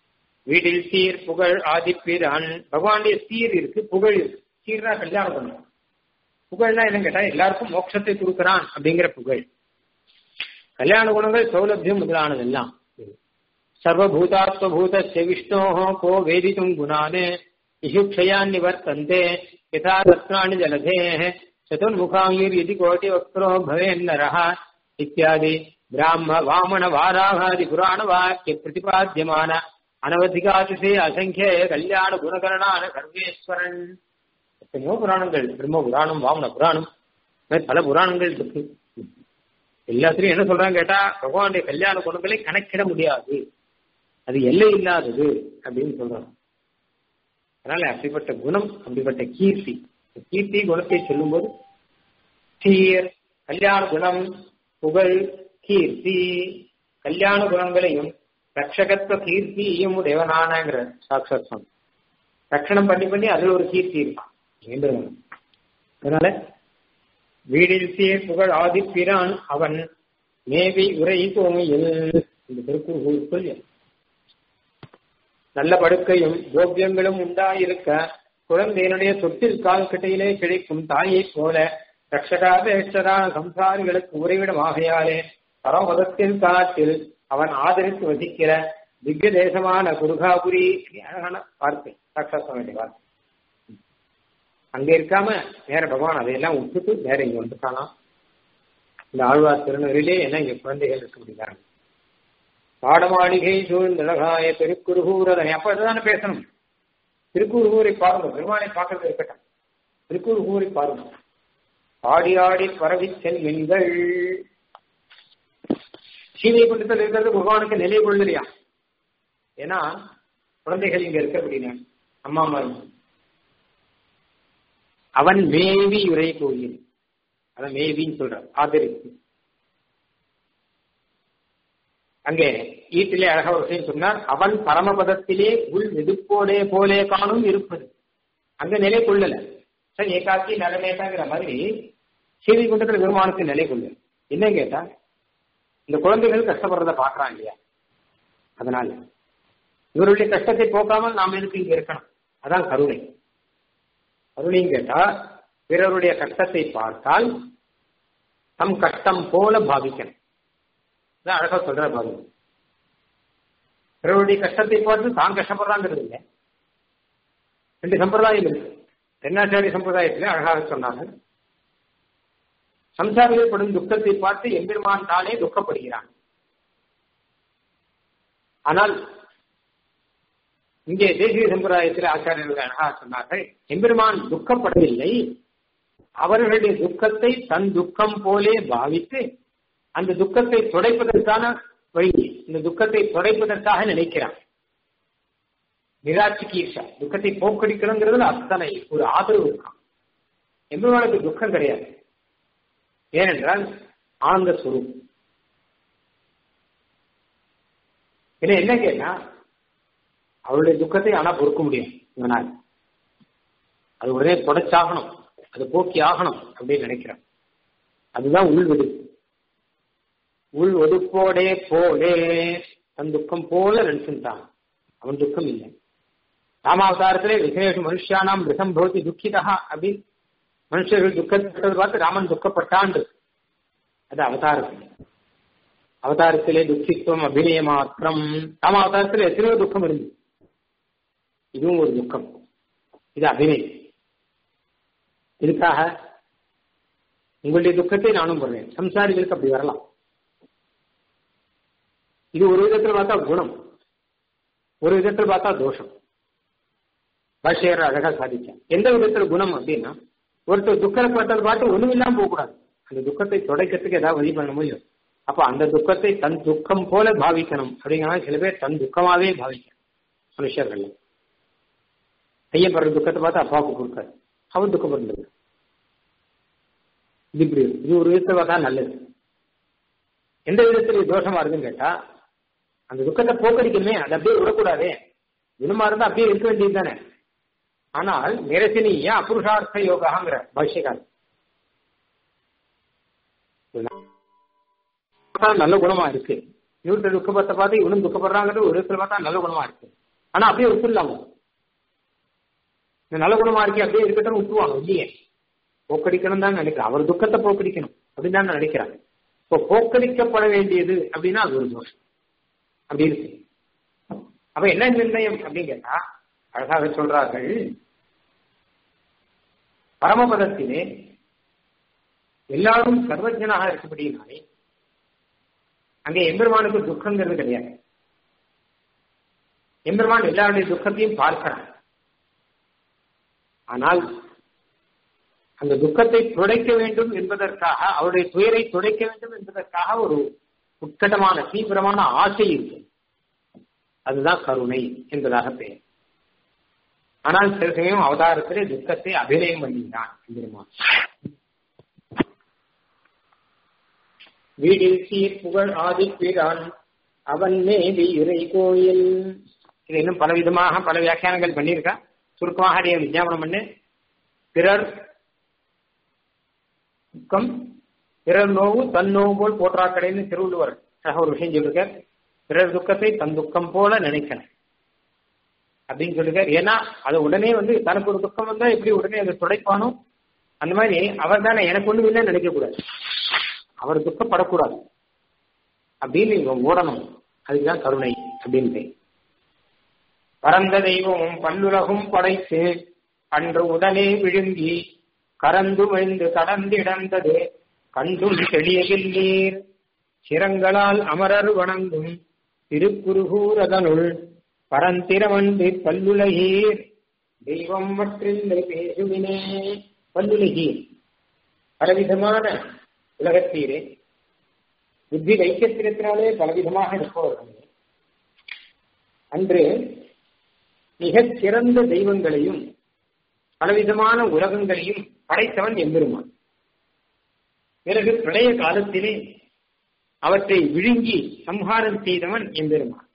வீட்டில் சீர் புகழ் ஆதிப்பிரான் பகவானுடைய சீர் இருக்கு புகழ் இருக்கு சீர்னா கல்யாணம் பண்ணும் புகழ்னா என்ன கேட்டா எல்லாருக்கும் மோட்சத்தை கொடுக்கறான் அப்படிங்கிற புகழ் கல்யாண குணங்கள் சௌலபியம் முதலானதெல்லாம் சர்வபூதாத்மபூத விஷ்ணோ கோ வேதித்தும் குணானே இசுக்ஷயான் நிவர்த்தந்தே யதா ரத்னானி ஜலதே சதுர்முகாங்கீர் இதி கோட்டி வக்ரோ பவேன்னரஹ இத்தியாதி பிராம வாமன வாராகாதி புராண வாக்கிய பிரதிபாத்தியமான அனவதிகாதிசே அசங்கிய கல்யாண குணகரணான சர்வேஸ்வரன் எத்தனையோ புராணங்கள் பிரம்ம புராணம் வாமன புராணம் பல புராணங்கள் இருக்கு எல்லாத்திலையும் என்ன சொல்றாங்க கேட்டா பகவானுடைய கல்யாண குணங்களை கணக்கிட முடியாது அது எல்லை இல்லாதது அப்படின்னு சொல்றாங்க அதனால அப்படிப்பட்ட குணம் அப்படிப்பட்ட கீர்த்தி கீர்த்தி குணத்தை சொல்லும்போது சீர் கல்யாண குணம் புகழ் கீர்த்தி கல்யாண குணங்களையும் ரட்சகத்துவ கீர்த்தியும் உடையவனானங்கிற சாட்சாத் ரட்சணம் பண்ணி பண்ணி அதுல ஒரு கீர்த்தி இருக்கான் அதனால வீடில் சீர் புகழ் ஆதிப்பிரான் அவன் மேவி உரை கோமையில் இந்த திருக்குறளுக்குள் நல்ல படுக்கையும் கோபியங்களும் உண்டாயிருக்க குழந்தையினுடைய சொத்தில் கால் கட்டையிலே கிடைக்கும் தாயைப் போல ரட்சகாபேஷ்டரான சம்சாரிகளுக்கு உறைவிடம் ஆகையாலே பரமபதத்தின் காலத்தில் அவன் ஆதரித்து வசிக்கிற திவ்ய தேசமான குருகாபுரி அழகான வார்த்தை சாட்சாத் வேண்டிய வார்த்தை அங்க இருக்காம நேர பகவான் அதையெல்லாம் விட்டுட்டு நேர இங்க வந்துட்டானா இந்த ஆழ்வார் திருநூரிலே என்ன இங்க குழந்தைகள் இருக்க முடியாது பாடமாளிகை சூழ்ந்தழகாய திருக்குறுகூரதனை அப்ப இதுதானே பேசணும் திருக்குறுகூரை பாருங்க பெருமானை பார்க்கறது இருக்கட்டும் திருக்குறுகூரை பாருங்க ஆடி ஆடி பரவி செல்வீங்கள் சீனியை குண்டத்தில் இருக்கிறது பகவானுக்கு நிலை கொள்ளலையா ஏன்னா குழந்தைகள் இங்க இருக்க அப்படின்னா அம்மா அம்மா அவன் மேவி உரை கோயில் அதான் மேவின்னு சொல்றான் ஆதரித்து அங்கே ஈட்டிலே அழகா ஒரு விஷயம் சொன்னார் அவன் பரமபதத்திலே உள் வெதுப்போடே போலே காணும் இருப்பது அங்க நிலை கொள்ளல சரி ஏகாக்கி நலமேட்டாங்கிற மாதிரி சீதை குண்டத்தில் பெருமானுக்கு நிலை கொள்ள என்ன கேட்டா இந்த குழந்தைகள் கஷ்டப்படுறத பாக்குறான் இல்லையா அதனால இவருடைய கஷ்டத்தை போக்காமல் நாம் எதுக்கு இங்க இருக்கணும் அதான் கருணை கருணைன்னு கேட்டா பிறருடைய கஷ்டத்தை பார்த்தால் தம் கஷ்டம் போல பாவிக்கணும் அழகா சொல்ற பாருங்க பிறருடைய கஷ்டத்தை பார்த்து தான் கஷ்டப்படுறாங்கிறது இல்லை ரெண்டு சம்பிரதாயம் இருக்கு தென்னாச்சாரிய சம்பிரதாயத்தில் அழகாக சொன்னாங்க சம்சாரிகள் படும் துக்கத்தை பார்த்து எம்பெருமான் தானே துக்கப்படுகிறான் ஆனால் இங்கே தேசிய சம்பிரதாயத்தில் ஆச்சாரியர்கள் அழகா சொன்னார்கள் எம்பெருமான் துக்கப்படவில்லை அவர்களுடைய துக்கத்தை தன் துக்கம் போலே பாவித்து அந்த துக்கத்தை துடைப்பதற்கான வழி இந்த துக்கத்தை துடைப்பதற்காக நினைக்கிறான் நிராட்சி கீர்ஷா துக்கத்தை போக்கடிக்கணுங்கிறதுல அத்தனை ஒரு ஆதரவு இருக்கான் எம்பெருமானுக்கு துக்கம் கிடையாது ஏனென்றால் ஆனந்த சுரூப் என்ன என்ன கேட்டா அவருடைய துக்கத்தை ஆனா பொறுக்க முடியும் இவனால் அது உடனே தொடச்சாகணும் அது போக்கி ஆகணும் அப்படின்னு நினைக்கிறான் அதுதான் உள் வெதுப்பு உள் ஒதுப்போடே போலே தன் துக்கம் போல நினைச்சுட்டான் அவன் துக்கம் இல்லை ராமாவதாரத்திலே விசேஷ மனுஷியானாம் ரிசம் பவதி துக்கிதா அப்படின்னு மனுஷர்கள் துக்கப்பட்டது பார்த்து ராமன் துக்கப்பட்டான் அது அவதாரத்தில் அவதாரத்திலே துக்கித்துவம் அபிநய மாத்திரம் ராம அவதாரத்தில் எத்தனையோ துக்கம் இருந்து இதுவும் ஒரு துக்கம் இது அபிநயம் இதுக்காக உங்களுடைய துக்கத்தை நானும் போடுறேன் சம்சாரிகளுக்கு அப்படி வரலாம் இது ஒரு விதத்தில் பார்த்தா குணம் ஒரு விதத்தில் பார்த்தா தோஷம் பாஷையர் அழகா சாதிச்சான் எந்த விதத்துல குணம் அப்படின்னா ஒருத்தர் துக்கத்தை பார்த்ததை பார்த்து ஒண்ணும் இல்லாம போகக்கூடாது அந்த துக்கத்தை துடைக்கிறதுக்கு ஏதாவது வழி பண்ண முடியும் அப்ப அந்த துக்கத்தை தன் துக்கம் போல பாவிக்கணும் அப்படிங்கிற சில பேர் தன் துக்கமாவே பாவிக்கணும் மனுஷர்கள் ஐயப்படுற துக்கத்தை பார்த்து அப்பாவுக்கு கொடுக்காது அவர் துக்கப்படுறது இது இப்படி இது ஒரு விதத்தை பார்த்தா நல்லது எந்த விதத்துல இது தோஷமா இருக்குன்னு கேட்டா அந்த துக்கத்தை போக்கடிக்கணுமே அது அப்படியே விடக்கூடாதே குணமா இருந்தா அப்படியே இருக்க வேண்டியது தானே ஆனால் நிரசினிய அபுருஷார்த்த யோகாங்கிற பாஷ்யக்காரன் நல்ல குணமா இருக்கு இவர்கிட்ட துக்கப்பத்தை பார்த்து இவனும் துக்கப்படுறாங்கிறது ஒரு விதத்துல பார்த்தா நல்ல குணமா இருக்கு ஆனா அப்படியே விட்டுடலாம் இந்த நல்ல குணமா இருக்கே அப்படியே இருக்கட்டும் விட்டுருவாங்க இல்லையே போக்கடிக்கணும் தான் நினைக்கிறேன் அவர் துக்கத்தை போக்கடிக்கணும் அப்படின்னு தான் நினைக்கிறாங்க இப்போ போக்கடிக்கப்பட வேண்டியது அப்படின்னா அது ஒரு தோஷம் அப்படி இருக்கு அப்ப என்ன நிர்ணயம் அப்படின்னு கேட்டா அழகாக சொல்றார்கள் பரமபதத்திலே எல்லாரும் சர்வஜனாக இருக்கபடினாலே அங்கே எம்பெருமானுக்கு துக்கங்கிறது கிடையாது எம்பெருமான் எல்லாருடைய துக்கத்தையும் பார்க்கிறான் ஆனால் அந்த துக்கத்தை துடைக்க வேண்டும் என்பதற்காக அவருடைய துயரை துடைக்க வேண்டும் என்பதற்காக ஒரு உட்கட்டமான தீவிரமான ஆசை இருக்கு அதுதான் கருணை என்பதாக பெயர் ஆனால் சில சமயம் அவதாரத்திலே துக்கத்தை அபிநயம் பண்ணினான் எம்பெருமான் வீடில் சீர் புகழ் ஆதிப்பிரான் அவன் மேவி இறை கோயில் இது இன்னும் பல விதமாக பல வியாக்கியானங்கள் பண்ணியிருக்கா சுருக்கமாக அடைய விஞ்ஞாபனம் பண்ணு பிறர் துக்கம் பிறர் நோவு தன் நோவு போல் போற்றாக்கடைன்னு திருவள்ளுவர் சக ஒரு விஷயம் சொல்லிருக்கார் பிறர் துக்கத்தை தன் துக்கம் போல நினைக்கணும் அப்படின்னு சொல்லிருக்கார் ஏன்னா அது உடனே வந்து தனக்கு ஒரு துக்கம் வந்தா எப்படி உடனே அதை துடைப்பானோ அந்த மாதிரி அவர் தானே எனக்கு ஒண்ணு இல்லை நினைக்க கூடாது அவர் துக்கப்படக்கூடாது அப்படின்னு இவன் ஓடணும் அதுதான் கருணை அப்படின்னு பரந்த தெய்வமும் பல்லுலகும் படைத்து அன்று உடனே விழுங்கி கரந்து விழுந்து கடந்திடந்தது கண்டும் தெளியவில்லீர் சிரங்களால் அமரர் வணங்கும் திருக்குறுகூரதனுள் பரந்திரவண்டு பல்லுலகீர் தெய்வம் மற்றில்லை பேசுவினே பல்லுலகீர் பலவிதமான உலகத்தீரே புத்தி வைக்கத்திரத்தினாலே பலவிதமாக இருப்பவர்கள் அன்று மிகச் சிறந்த தெய்வங்களையும் பலவிதமான உலகங்களையும் படைத்தவன் எம்பெருமான் பிறகு பிரளய காலத்திலே அவற்றை விழுங்கி சம்ஹாரம் செய்தவன் எம்பெருமான்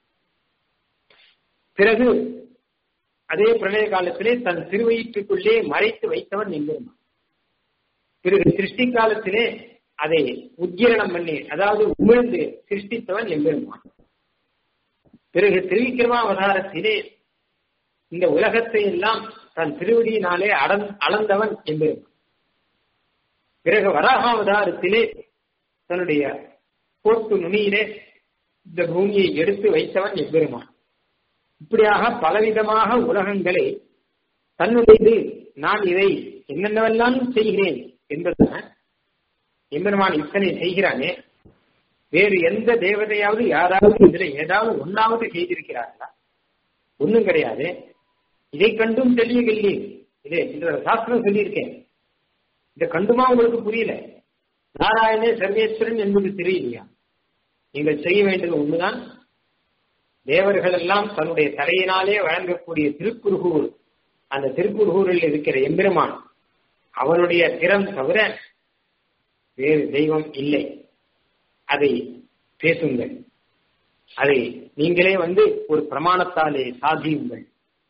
பிறகு அதே பிரளய காலத்திலே தன் திருவயிற்றுக்குள்ளே மறைத்து வைத்தவன் எம்பெருமான் பிறகு சிருஷ்டி காலத்திலே அதை உத்கிரணம் பண்ணி அதாவது உமிழ்ந்து சிருஷ்டித்தவன் எம்பெருமான் பிறகு திருவிக்கிரமாவதாரத்திலே இந்த உலகத்தை எல்லாம் தன் திருவடியினாலே அடந் அளந்தவன் எம்பெருமான் பிறகு வராகாவதாரத்திலே தன்னுடைய போட்டு நுனியிலே இந்த பூமியை எடுத்து வைத்தவன் எம்பெருமான் இப்படியாக பலவிதமாக உலகங்களை தன்னுடையது நான் இதை என்னென்னவெல்லாம் செய்கிறேன் என்பது எம்பெருமான் இத்தனை செய்கிறானே வேறு எந்த தேவதையாவது யாராவது இதுல ஏதாவது ஒன்னாவது செய்திருக்கிறார்களா ஒன்றும் கிடையாது இதை கண்டும் தெரியவில்லை இதே இந்த சாஸ்திரம் சொல்லியிருக்கேன் இதை கண்டுமா உங்களுக்கு புரியல நாராயணே சர்வேஸ்வரன் என்பது தெரியலையா நீங்கள் செய்ய வேண்டியது ஒண்ணுதான் தேவர்கள் எல்லாம் தன்னுடைய தலையினாலே வழங்கக்கூடிய திருக்குறுகூர் அந்த திருக்குறுகூரில் இருக்கிற எம்பெருமான் அவனுடைய திறம் தவிர வேறு தெய்வம் இல்லை அதை பேசுங்கள் அதை நீங்களே வந்து ஒரு பிரமாணத்தாலே சாதியுங்கள்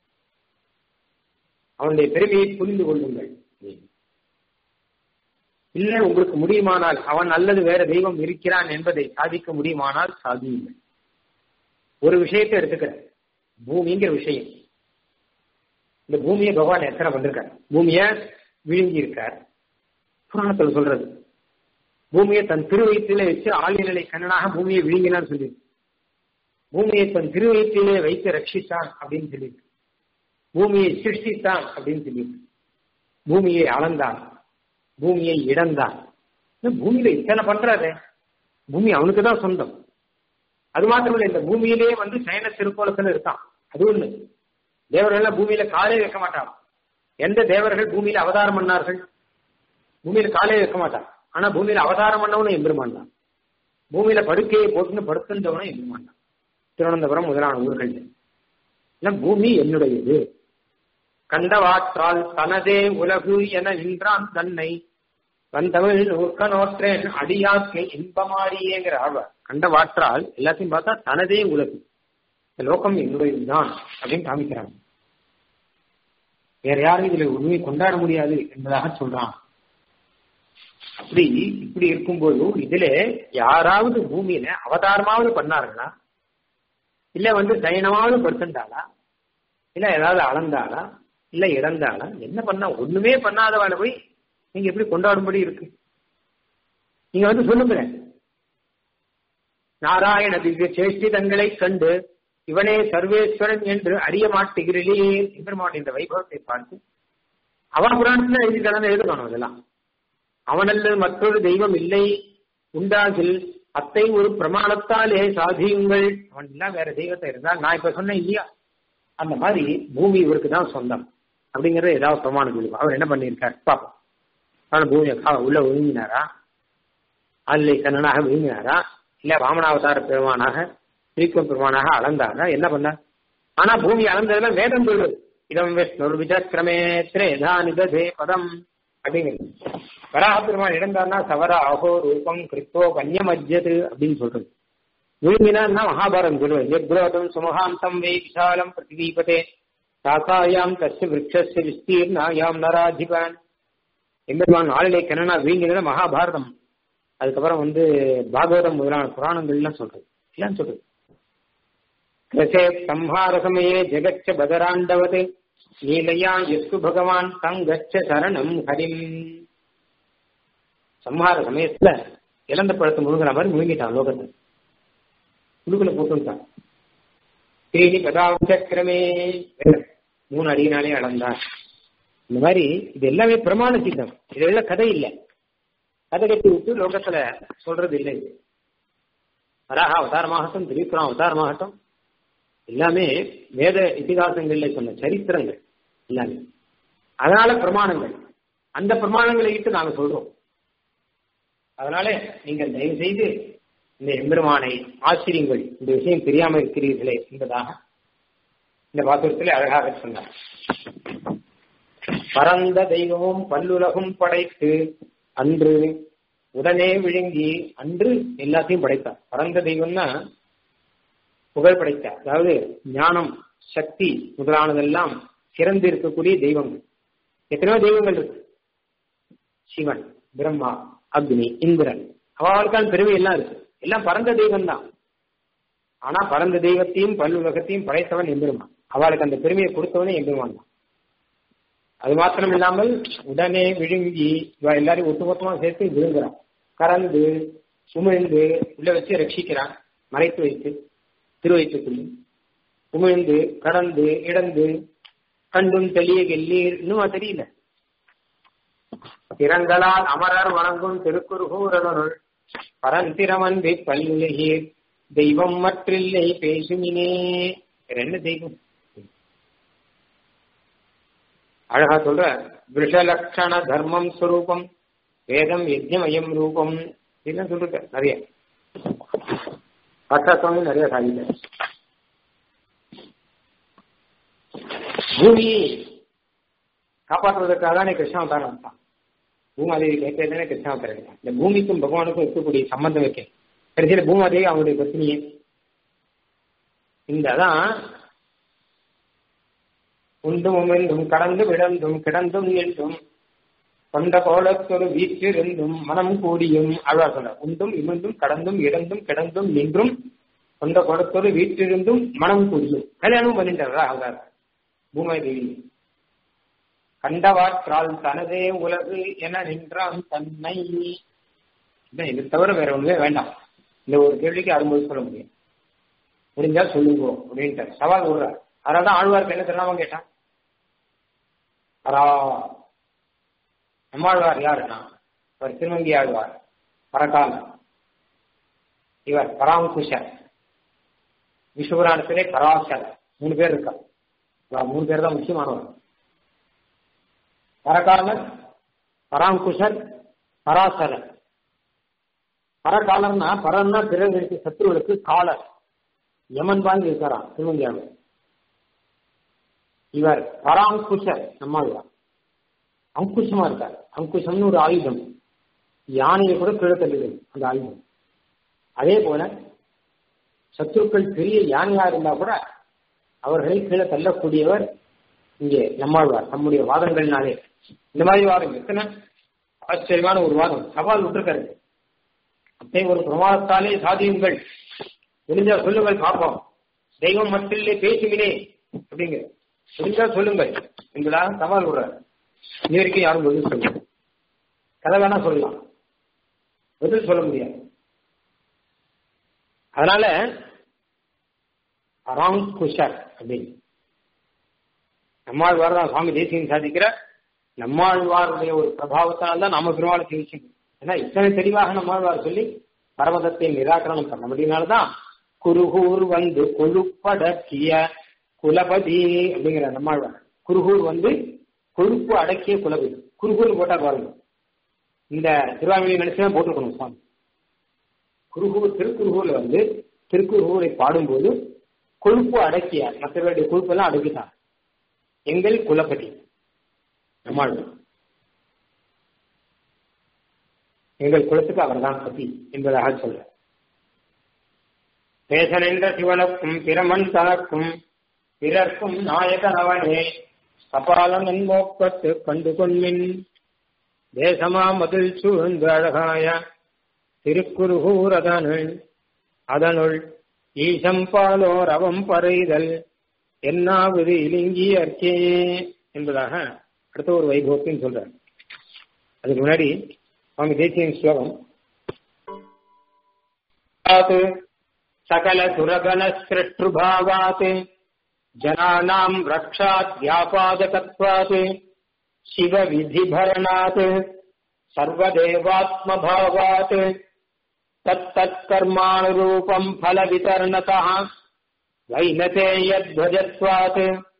அவனுடைய பெருமையை புரிந்து கொள்ளுங்கள் இல்லை உங்களுக்கு முடியுமானால் அவன் அல்லது வேற தெய்வம் இருக்கிறான் என்பதை சாதிக்க முடியுமானால் சாதியுங்கள் ஒரு விஷயத்தை எடுத்துக்கிற பூமிங்கிற விஷயம் இந்த பூமியை பகவான் எத்தனை வந்திருக்கார் பூமிய விழுங்கி இருக்கார் புராணத்தில் சொல்றது பூமியை தன் திருவயிற்றிலே வச்சு ஆழ்நிலை கண்ணனாக பூமியை விழுங்கினான்னு சொல்லி பூமியை தன் திருவயிற்றிலே வைத்து ரட்சித்தான் அப்படின்னு சொல்லியிருக்கு பூமியை சிருஷ்டித்தான் அப்படின்னு சொல்லியிருக்கு பூமியை அளந்தான் பூமியை இடந்தான் பூமியில இத்தனை பண்றாரு பூமி அவனுக்கு தான் சொந்தம் அது மாத்திரமில்லை இந்த பூமியிலேயே வந்து சயன திருக்கோலத்துல இருக்கான் அது ஒண்ணு தேவர்கள் பூமியில காலே வைக்க மாட்டான் எந்த தேவர்கள் பூமியில அவதாரம் பண்ணார்கள் பூமியில காலே வைக்க மாட்டான் ஆனா பூமியில அவதாரம் பண்ணவனும் எம்பெருமான் தான் பூமியில படுக்கையை போட்டுன்னு படுத்துன்றவனும் எம்பெருமான் தான் திருவனந்தபுரம் முதலான ஊர்கள் இல்ல பூமி என்னுடையது கண்டவாற்றால் தனதே உலகு என நின்றான் தன்னை வந்தவள் நூற்க நோற்றேன் அடியாக்கை இன்பமாடியேங்கிற ஆவ கண்டவாற்றால் எல்லாத்தையும் பார்த்தா தனதே உலகு இந்த லோகம் என்னுடையதுதான் அப்படின்னு காமிக்கிறாங்க வேற யாரும் இதுல உண்மையை கொண்டாட முடியாது என்பதாக சொல்றான் அப்படி இப்படி இருக்கும்போது இதுல யாராவது பூமியில அவதாரமாவது பண்ணார்களா இல்ல வந்து சயனமாவது படுத்துட்டாளா இல்ல ஏதாவது அளந்தாளா இல்ல இறந்தாளா என்ன பண்ணா ஒண்ணுமே பண்ணாதவாளை போய் நீங்க எப்படி கொண்டாடும்படி இருக்கு நீங்க வந்து சொல்லுங்களேன் நாராயண திவ்ய சேஷ்டிதங்களை கண்டு இவனே சர்வேஸ்வரன் என்று அறிய மாட்டுகிறே எம்பெருமான் என்ற வைபவத்தை பார்த்து அவன் புராணத்துல எழுதிட்டான எழுதணும் அதெல்லாம் அவனல்ல மற்றொரு தெய்வம் இல்லை உண்டாகில் அத்தை ஒரு பிரமாணத்தாலே சாதியுங்கள் அவன் எல்லாம் வேற தெய்வத்தை இருந்தால் நான் இப்ப சொன்னேன் இல்லையா அந்த மாதிரி பூமி இவருக்கு தான் சொந்தம் அப்படிங்கறத ஏதாவது பிரமாணம் சொல்லுவோம் அவர் என்ன பண்ணியிருக்கார் பாப்போம் அவன் பூமியை உள்ள ஒழுங்கினாரா அல்லை கண்ணனாக விழுங்கினாரா இல்ல வாமனாவதார பெருமானாக ஸ்ரீக்கம் பெருமானாக அளந்தாரா என்ன பண்ணார் ஆனா பூமி அளந்ததுல வேதம் சொல்லுது இதம் விஷ்ணு விசக்கிரமே திரேதா நிததே பதம் அப்படிங்கிறது வராக பெருமான் இழந்தார்னா சவர அகோ ரூபம் கிருத்தோ கன்யமஜ்யது அப்படின்னு சொல்றது விழுங்கினா மகாபாரதம் சொல்லுவது நிர்புரோதம் சுமகாந்தம் வே விசாலம் பிரதிதீபதே சாக்காயாம் தஸ்ய விரக்ஷஸ்ய விஸ்தீர்ணாயாம் நராதிபான் எம்பெருமான் ஆளிலை கண்ணனா வீங்கினது மகாபாரதம் அதுக்கப்புறம் வந்து பாகவதம் முதலான புராணங்கள்லாம் சொல்றது எல்லாம் சொல்றது கிரசே சம்ஹார சமயே ஜெகச்ச பதராண்டவது நீலையா எஸ்து பகவான் தங்கச்ச சரணம் ஹரிம் சம்ஹார சமயத்துல இழந்த பழத்தை முழுங்குற மாதிரி முழுங்கிட்டான் லோகத்தை குழுக்குள்ள போட்டுட்டான் தேனி கதாச்சக்கிரமே மூணு அடியினாலே அளந்தார் இந்த மாதிரி இது எல்லாமே பிரமாண சித்தம் இதெல்லாம் கதை இல்லை கதை கட்டி விட்டு லோகத்துல சொல்றது இல்லை வராக அவதாரமாகட்டும் திரிபுரம் அவதாரமாகட்டும் எல்லாமே வேத இதிகாசங்கள்ல சொன்ன சரித்திரங்கள் எல்லாமே அதனால பிரமாணங்கள் அந்த பிரமாணங்களை இட்டு நாங்க சொல்றோம் அதனால நீங்கள் தயவு செய்து இந்த எம்பெருமானை ஆச்சரியங்கள் இந்த விஷயம் தெரியாமல் இருக்கிறீர்களே என்பதாக இந்த பாத்திரத்தில் அழகாக சொன்னார் பரந்த தெய்வமும் பல்லுலகும் படைத்து அன்று உடனே விழுங்கி அன்று எல்லாத்தையும் படைத்தார் பரந்த தெய்வம்னா புகழ் படைத்தார் அதாவது ஞானம் சக்தி முதலானதெல்லாம் சிறந்து இருக்கக்கூடிய தெய்வங்கள் எத்தனையோ தெய்வங்கள் இருக்கு சிவன் பிரம்மா அக்னி இந்திரன் அவளுக்கான பெருமை எல்லாம் இருக்கு எல்லாம் பரந்த தெய்வம் தான் ஆனா பரந்த தெய்வத்தையும் பல்லுலகத்தையும் படைத்தவன் எம்பெருமான் அவளுக்கு அந்த பெருமையை கொடுத்தவனே எம்பெருமான் தான் அது மாத்திரம் இல்லாமல் உடனே விழுங்கி இவ எல்லாரையும் ஒட்டுமொத்தமா சேர்த்து விழுங்குறான் கறந்து சுமிழ்ந்து உள்ள வச்சு ரட்சிக்கிறான் மறைத்து வைத்து திருவயிற்றுக்குள்ளி உமிழ்ந்து கடந்து இடந்து கண்டும் தெளிய கெல்லீர் இன்னும் தெரியல திறங்களால் அமரர் வணங்கும் திருக்குறுகூரனுள் பரந்திரமன்றி பல்லுலகீர் தெய்வம் மற்றில்லை பேசுமினே ரெண்டு தெய்வம் அழகா சொல்ற விஷலக்ஷண தர்மம் ஸ்வரூபம் வேதம் யஜ்யமயம் ரூபம் இதெல்லாம் சொல்லிருக்க நிறைய பட்டாசுவாமி நிறைய சாதிக்க பூமியை காப்பாற்றுவதற்காக தானே கிருஷ்ணாவதாரம் தான் பூமாதேவி கேட்கறதுனே கிருஷ்ணாவதாரம் இந்த பூமிக்கும் பகவானுக்கும் இருக்கக்கூடிய சம்பந்தம் வைக்க கடைசியில பூமாதேவி அவனுடைய பத்னியே இந்த தான் உண்டும் உமிழ்ந்தும் கடந்து விடந்தும் கிடந்தும் என்றும் கொண்ட கோலத்தொரு வீற்றிருந்தும் மனம் கூடியும் அழகா சொல்ற உண்டும் இமிழ்ந்தும் கடந்தும் இடந்தும் கிடந்தும் நின்றும் கொண்ட கோலத்தொரு வீற்றிருந்தும் மனம் கூடியும் கல்யாணம் பண்ணிட்டாரா அவங்க பூமாதேவி கண்டவாற்றால் தனதே உலகு என நின்றான் தன்னை இது தவிர வேற ஒண்ணுமே வேண்டாம் இந்த ஒரு கேள்விக்கு அறுபது சொல்ல முடியும் முடிஞ்சா சொல்லுங்க அப்படின்ட்டு சவால் விடுறார் அதனாலதான் ஆழ்வாருக்கு என்ன தெரியாம கேட்டான் அரா நம்மாழ்வார் யாருன்னா இவர் திருவங்கி ஆழ்வார் பரகால இவர் பராங்குஷர் விஸ்வபுராணத்திலே பராசர் மூணு பேர் இருக்கா மூணு பேர் தான் முக்கியமானவர் பரகாலர் பராங்குஷர் பராசரர் பரகாலர்னா பரன்னா பிறருக்கு சத்துருவுக்கு காலர் யமன் பாங்கி இருக்காராம் திருவங்கியாவில் இவர் பராங்குஷர் நம்மாழ்வார் அங்குஷமா இருக்கார் அங்குஷம்னு ஒரு ஆயுதம் யானையை கூட கீழே தள்ளிடும் அந்த ஆயுதம் அதே போல சத்துருக்கள் பெரிய யானையா இருந்தா கூட அவர்களை கீழே தள்ளக்கூடியவர் இங்கே நம்மாழ்வார் நம்முடைய வாதங்கள்னாலே இந்த மாதிரி வாதம் எத்தனை ஆச்சரியமான ஒரு வாதம் சவால் விட்டுருக்காரு அப்படி ஒரு பிரமாதத்தாலே சாதியுங்கள் முடிஞ்சா சொல்லுங்கள் பார்ப்போம் தெய்வம் மட்டிலே பேசுகிறே அப்படிங்கிற முடிஞ்சா சொல்லுங்கள் என்பதாக சவால் விடுறாரு இது வரைக்கும் யாரும் பதில் சொல்லுங்க கதை வேணா சொல்லலாம் பதில் சொல்ல முடியாது அதனால அராங் குஷர் அப்படின்னு நம்மாழ்வார் தான் சுவாமி தேசியம் சாதிக்கிற நம்மாழ்வாருடைய ஒரு பிரபாவத்தினால்தான் தான் நாம பெருமாளை சேவிச்சோம் ஏன்னா இத்தனை தெளிவாக நம்மாழ்வார் சொல்லி பரமதத்தை நிராகரணம் பண்ண முடியினால்தான் குருகூர் வந்து கொழுப்படக்கிய குலபதி அப்படிங்கிற நம்மாழ்வார் குருகூர் வந்து கொழுப்பு அடக்கிய குலபதி குருகூர் போட்டா பாருங்க இந்த திருவாரூரை நினைச்சுதான் போட்டுக்கணும் சுவாமி குருகூர் திருக்குறுகூர்ல வந்து திருக்குறுகூரை பாடும்போது கொழுப்பு அடக்கிய மற்றவருடைய கொழுப்பெல்லாம் அடக்கிட்டார் எங்கள் குலபதி நம்மாழ்வார் எங்கள் குலத்துக்கு அவர்தான் பதி என்பதாக சொல்ற பேசனென்ற சிவனுக்கும் பிரமன் தனக்கும் பிறர்க்கும் நாயகன் அவனே கபாலன் என்போக்கத்து கண்டு கொன்மின் தேசமா மதில் சூழ்ந்து அழகாய திருக்குறுகூர் அதனுள் அதனுள் ஈசம் பாலோர் அவம் பறைதல் என்னாவது இலிங்கியற்கே என்பதாக அடுத்த ஒரு வைபவத்தையும் சொல்றார் அதுக்கு முன்னாடி சுவாமி தேசியின் ஸ்லோகம் சகல சுரகண சிருஷ்டுபாவாத் ஜனானாம் ரக்ஷாத் வியாபாதகத்வாத் சிவ விதிபரணாத் சர்வதேவாத்மபாவாத் तत्तत्कर्मानुरूपम् फलवितरणतः वैनतेयध्वजत्वात्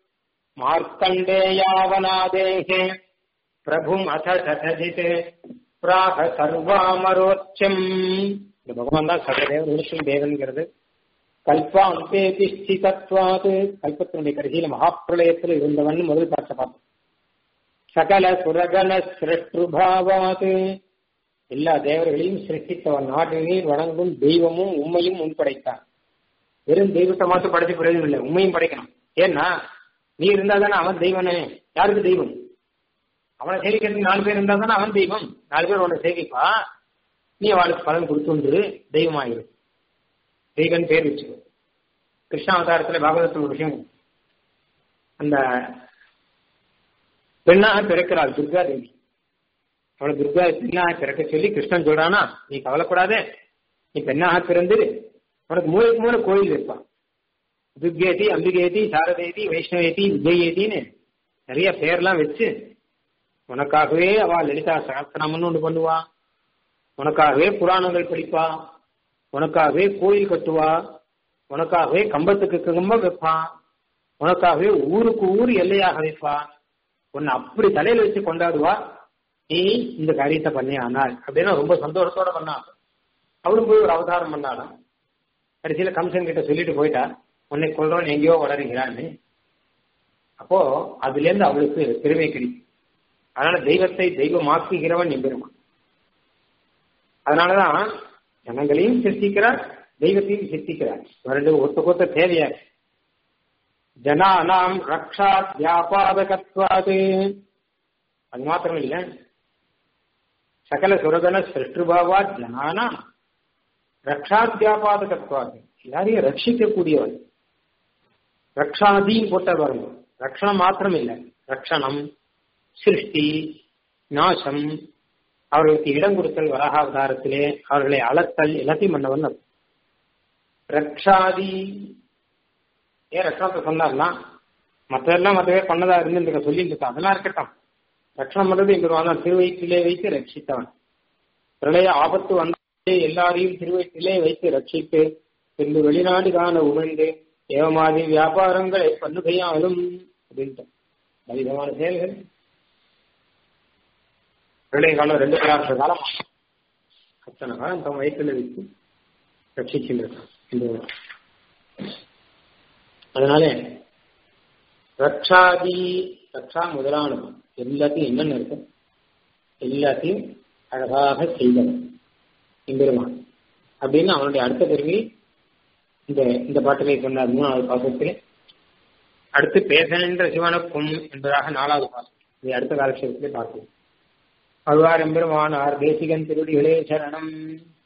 मार्कण्डेयावनादेः प्रभुम् अथ तथजित् प्राह சர்வாமரோச்சம் இந்த பகவான் தான் சகதேவர்களுக்கும் தேவன்கிறது கல்பாந்தே திஷ்டிதத்வாது கல்பத்தினுடைய கடைசியில மகாப்பிரளயத்தில் இருந்தவன் முதல் பார்த்த பார்த்தோம் சகல சுரகண சிரஷ்டுபாவாது எல்லா தேவர்களையும் சிருஷ்டித்தவன் நாடு நீர் வணங்கும் தெய்வமும் உண்மையும் முன்படைத்தான் வெறும் தெய்வத்தை மட்டும் படைச்சு பிரயோஜனம் இல்லை உண்மையும் படைக்கணும் ஏன்னா நீ இருந்தா தானே அவன் தெய்வனே யாருக்கு தெய்வம் அவனை சேவிக்கிறதுக்கு நாலு பேர் இருந்தா தானே அவன் தெய்வம் நாலு பேர் உன்னை சேவிப்பா நீ அவளுக்கு பலன் கொடுத்துன்று தெய்வமாயிரு தெய்வன் பேர் வச்சுக்கோ கிருஷ்ணாவதாரத்துல பாகவதத்தில் ஒரு விஷயம் அந்த பெண்ணாக பிறக்கிறாள் துர்கா தேவி அவளை துர்கா பெண்ணாக பிறக்க சொல்லி கிருஷ்ணன் சொல்றானா நீ கவலைப்படாதே நீ பெண்ணாக பிறந்துரு உனக்கு மூளைக்கு மூளை கோயில் வைப்பான் துர்கேதி அம்பிகேதி சாரதேதி வைஷ்ணவேதி விஜயேதின்னு நிறைய பேர்லாம் வச்சு உனக்காகவே அவ லலிதா சகஸ்திரநாமம்னு ஒன்று பண்ணுவா உனக்காகவே புராணங்கள் படிப்பா உனக்காகவே கோயில் கட்டுவா உனக்காகவே கம்பத்துக்கு கம்பம் வைப்பான் உனக்காகவே ஊருக்கு ஊர் எல்லையாக வைப்பா உன்னை அப்படி தலையில வச்சு கொண்டாடுவா நீ இந்த காரியத்தை பண்ணி ஆனால் அப்படின்னா ரொம்ப சந்தோஷத்தோட பண்ணா அவளும் போய் ஒரு அவதாரம் பண்ணாலும் கடைசியில கம்சன் கிட்ட சொல்லிட்டு போயிட்டா உன்னை கொள்றவன் எங்கேயோ வளருகிறான்னு அப்போ அதுல இருந்து அவளுக்கு பெருமை கிடைக்கும் அதனால தெய்வத்தை தெய்வமாக்குகிறவன் எம்பெருமான் அதனாலதான் ஜனங்களையும் சிருஷ்டிக்கிறார் தெய்வத்தையும் சிருஷ்டிக்கிறார் ரெண்டு ஒருத்தருக்கு ஒருத்தர் தேவையா ஜனானாம் ரக்ஷா வியாபாதகத்வாது அது மாத்திரம் இல்ல சகல சுரகண சிருஷ்டுபாவா ஜனானாம் ரக்ஷாத்தியாபாதகத்வாது எல்லாரையும் ரட்சிக்கக்கூடியவன் ரக்ஷாதியும் போட்ட பாருங்க ரக்ஷணம் மாத்திரம் இல்லை ரக்ஷணம் சிருஷ்டி நாசம் அவர்களுக்கு இடம் கொடுத்தல் வராகாவதாரத்திலே அவர்களை அளத்தல் எல்லாத்தையும் பண்ணவன் அர்த்தம். ரக்ஷாதி ஏன் ரக்ஷணத்தை சொன்னார்னா மற்றதெல்லாம் மற்றவே பண்ணதா இருந்து சொல்லிட்டு இருக்கா அதெல்லாம் இருக்கட்டும் ரக்ஷணம் பண்றது எங்க திருவயிற்றிலே வைத்து ரட்சித்தவன் பிரளய ஆபத்து வந்தாலே எல்லாரையும் திருவயிற்றிலே வைத்து ரட்சித்து பின்பு வெளிநாடு காண உமிழ்ந்து ஏவமாதி வியாபாரங்களை பண்ணுகையாலும் அப்படின்ட்டு விதமான செயல்கள் பிரளய காலம் ரெண்டு லட்ச காலம் அத்தனை காலம் தம் வயிற்றில் வைத்து ரட்சிக்கின்றான் அதனால ரக்ஷாதி ரக்ஷா முதலானது எல்லாத்தையும் என்னென்ன இருக்கும் எல்லாத்தையும் அழகாக செய்தவன் எம்பெருமான் அப்படின்னு அவனுடைய அடுத்த பெருமை இந்த இந்த பாட்டிலே சொன்னார் மூணாவது பாசத்திலே அடுத்து பேசனென்ற சிவனுக்கும் என்பதாக நாலாவது பாசம் இதை அடுத்த காலட்சேபத்திலே பார்ப்போம் அழ்வார் எம்பெருமானார் தேசிகன் திருடிகளே சரணம்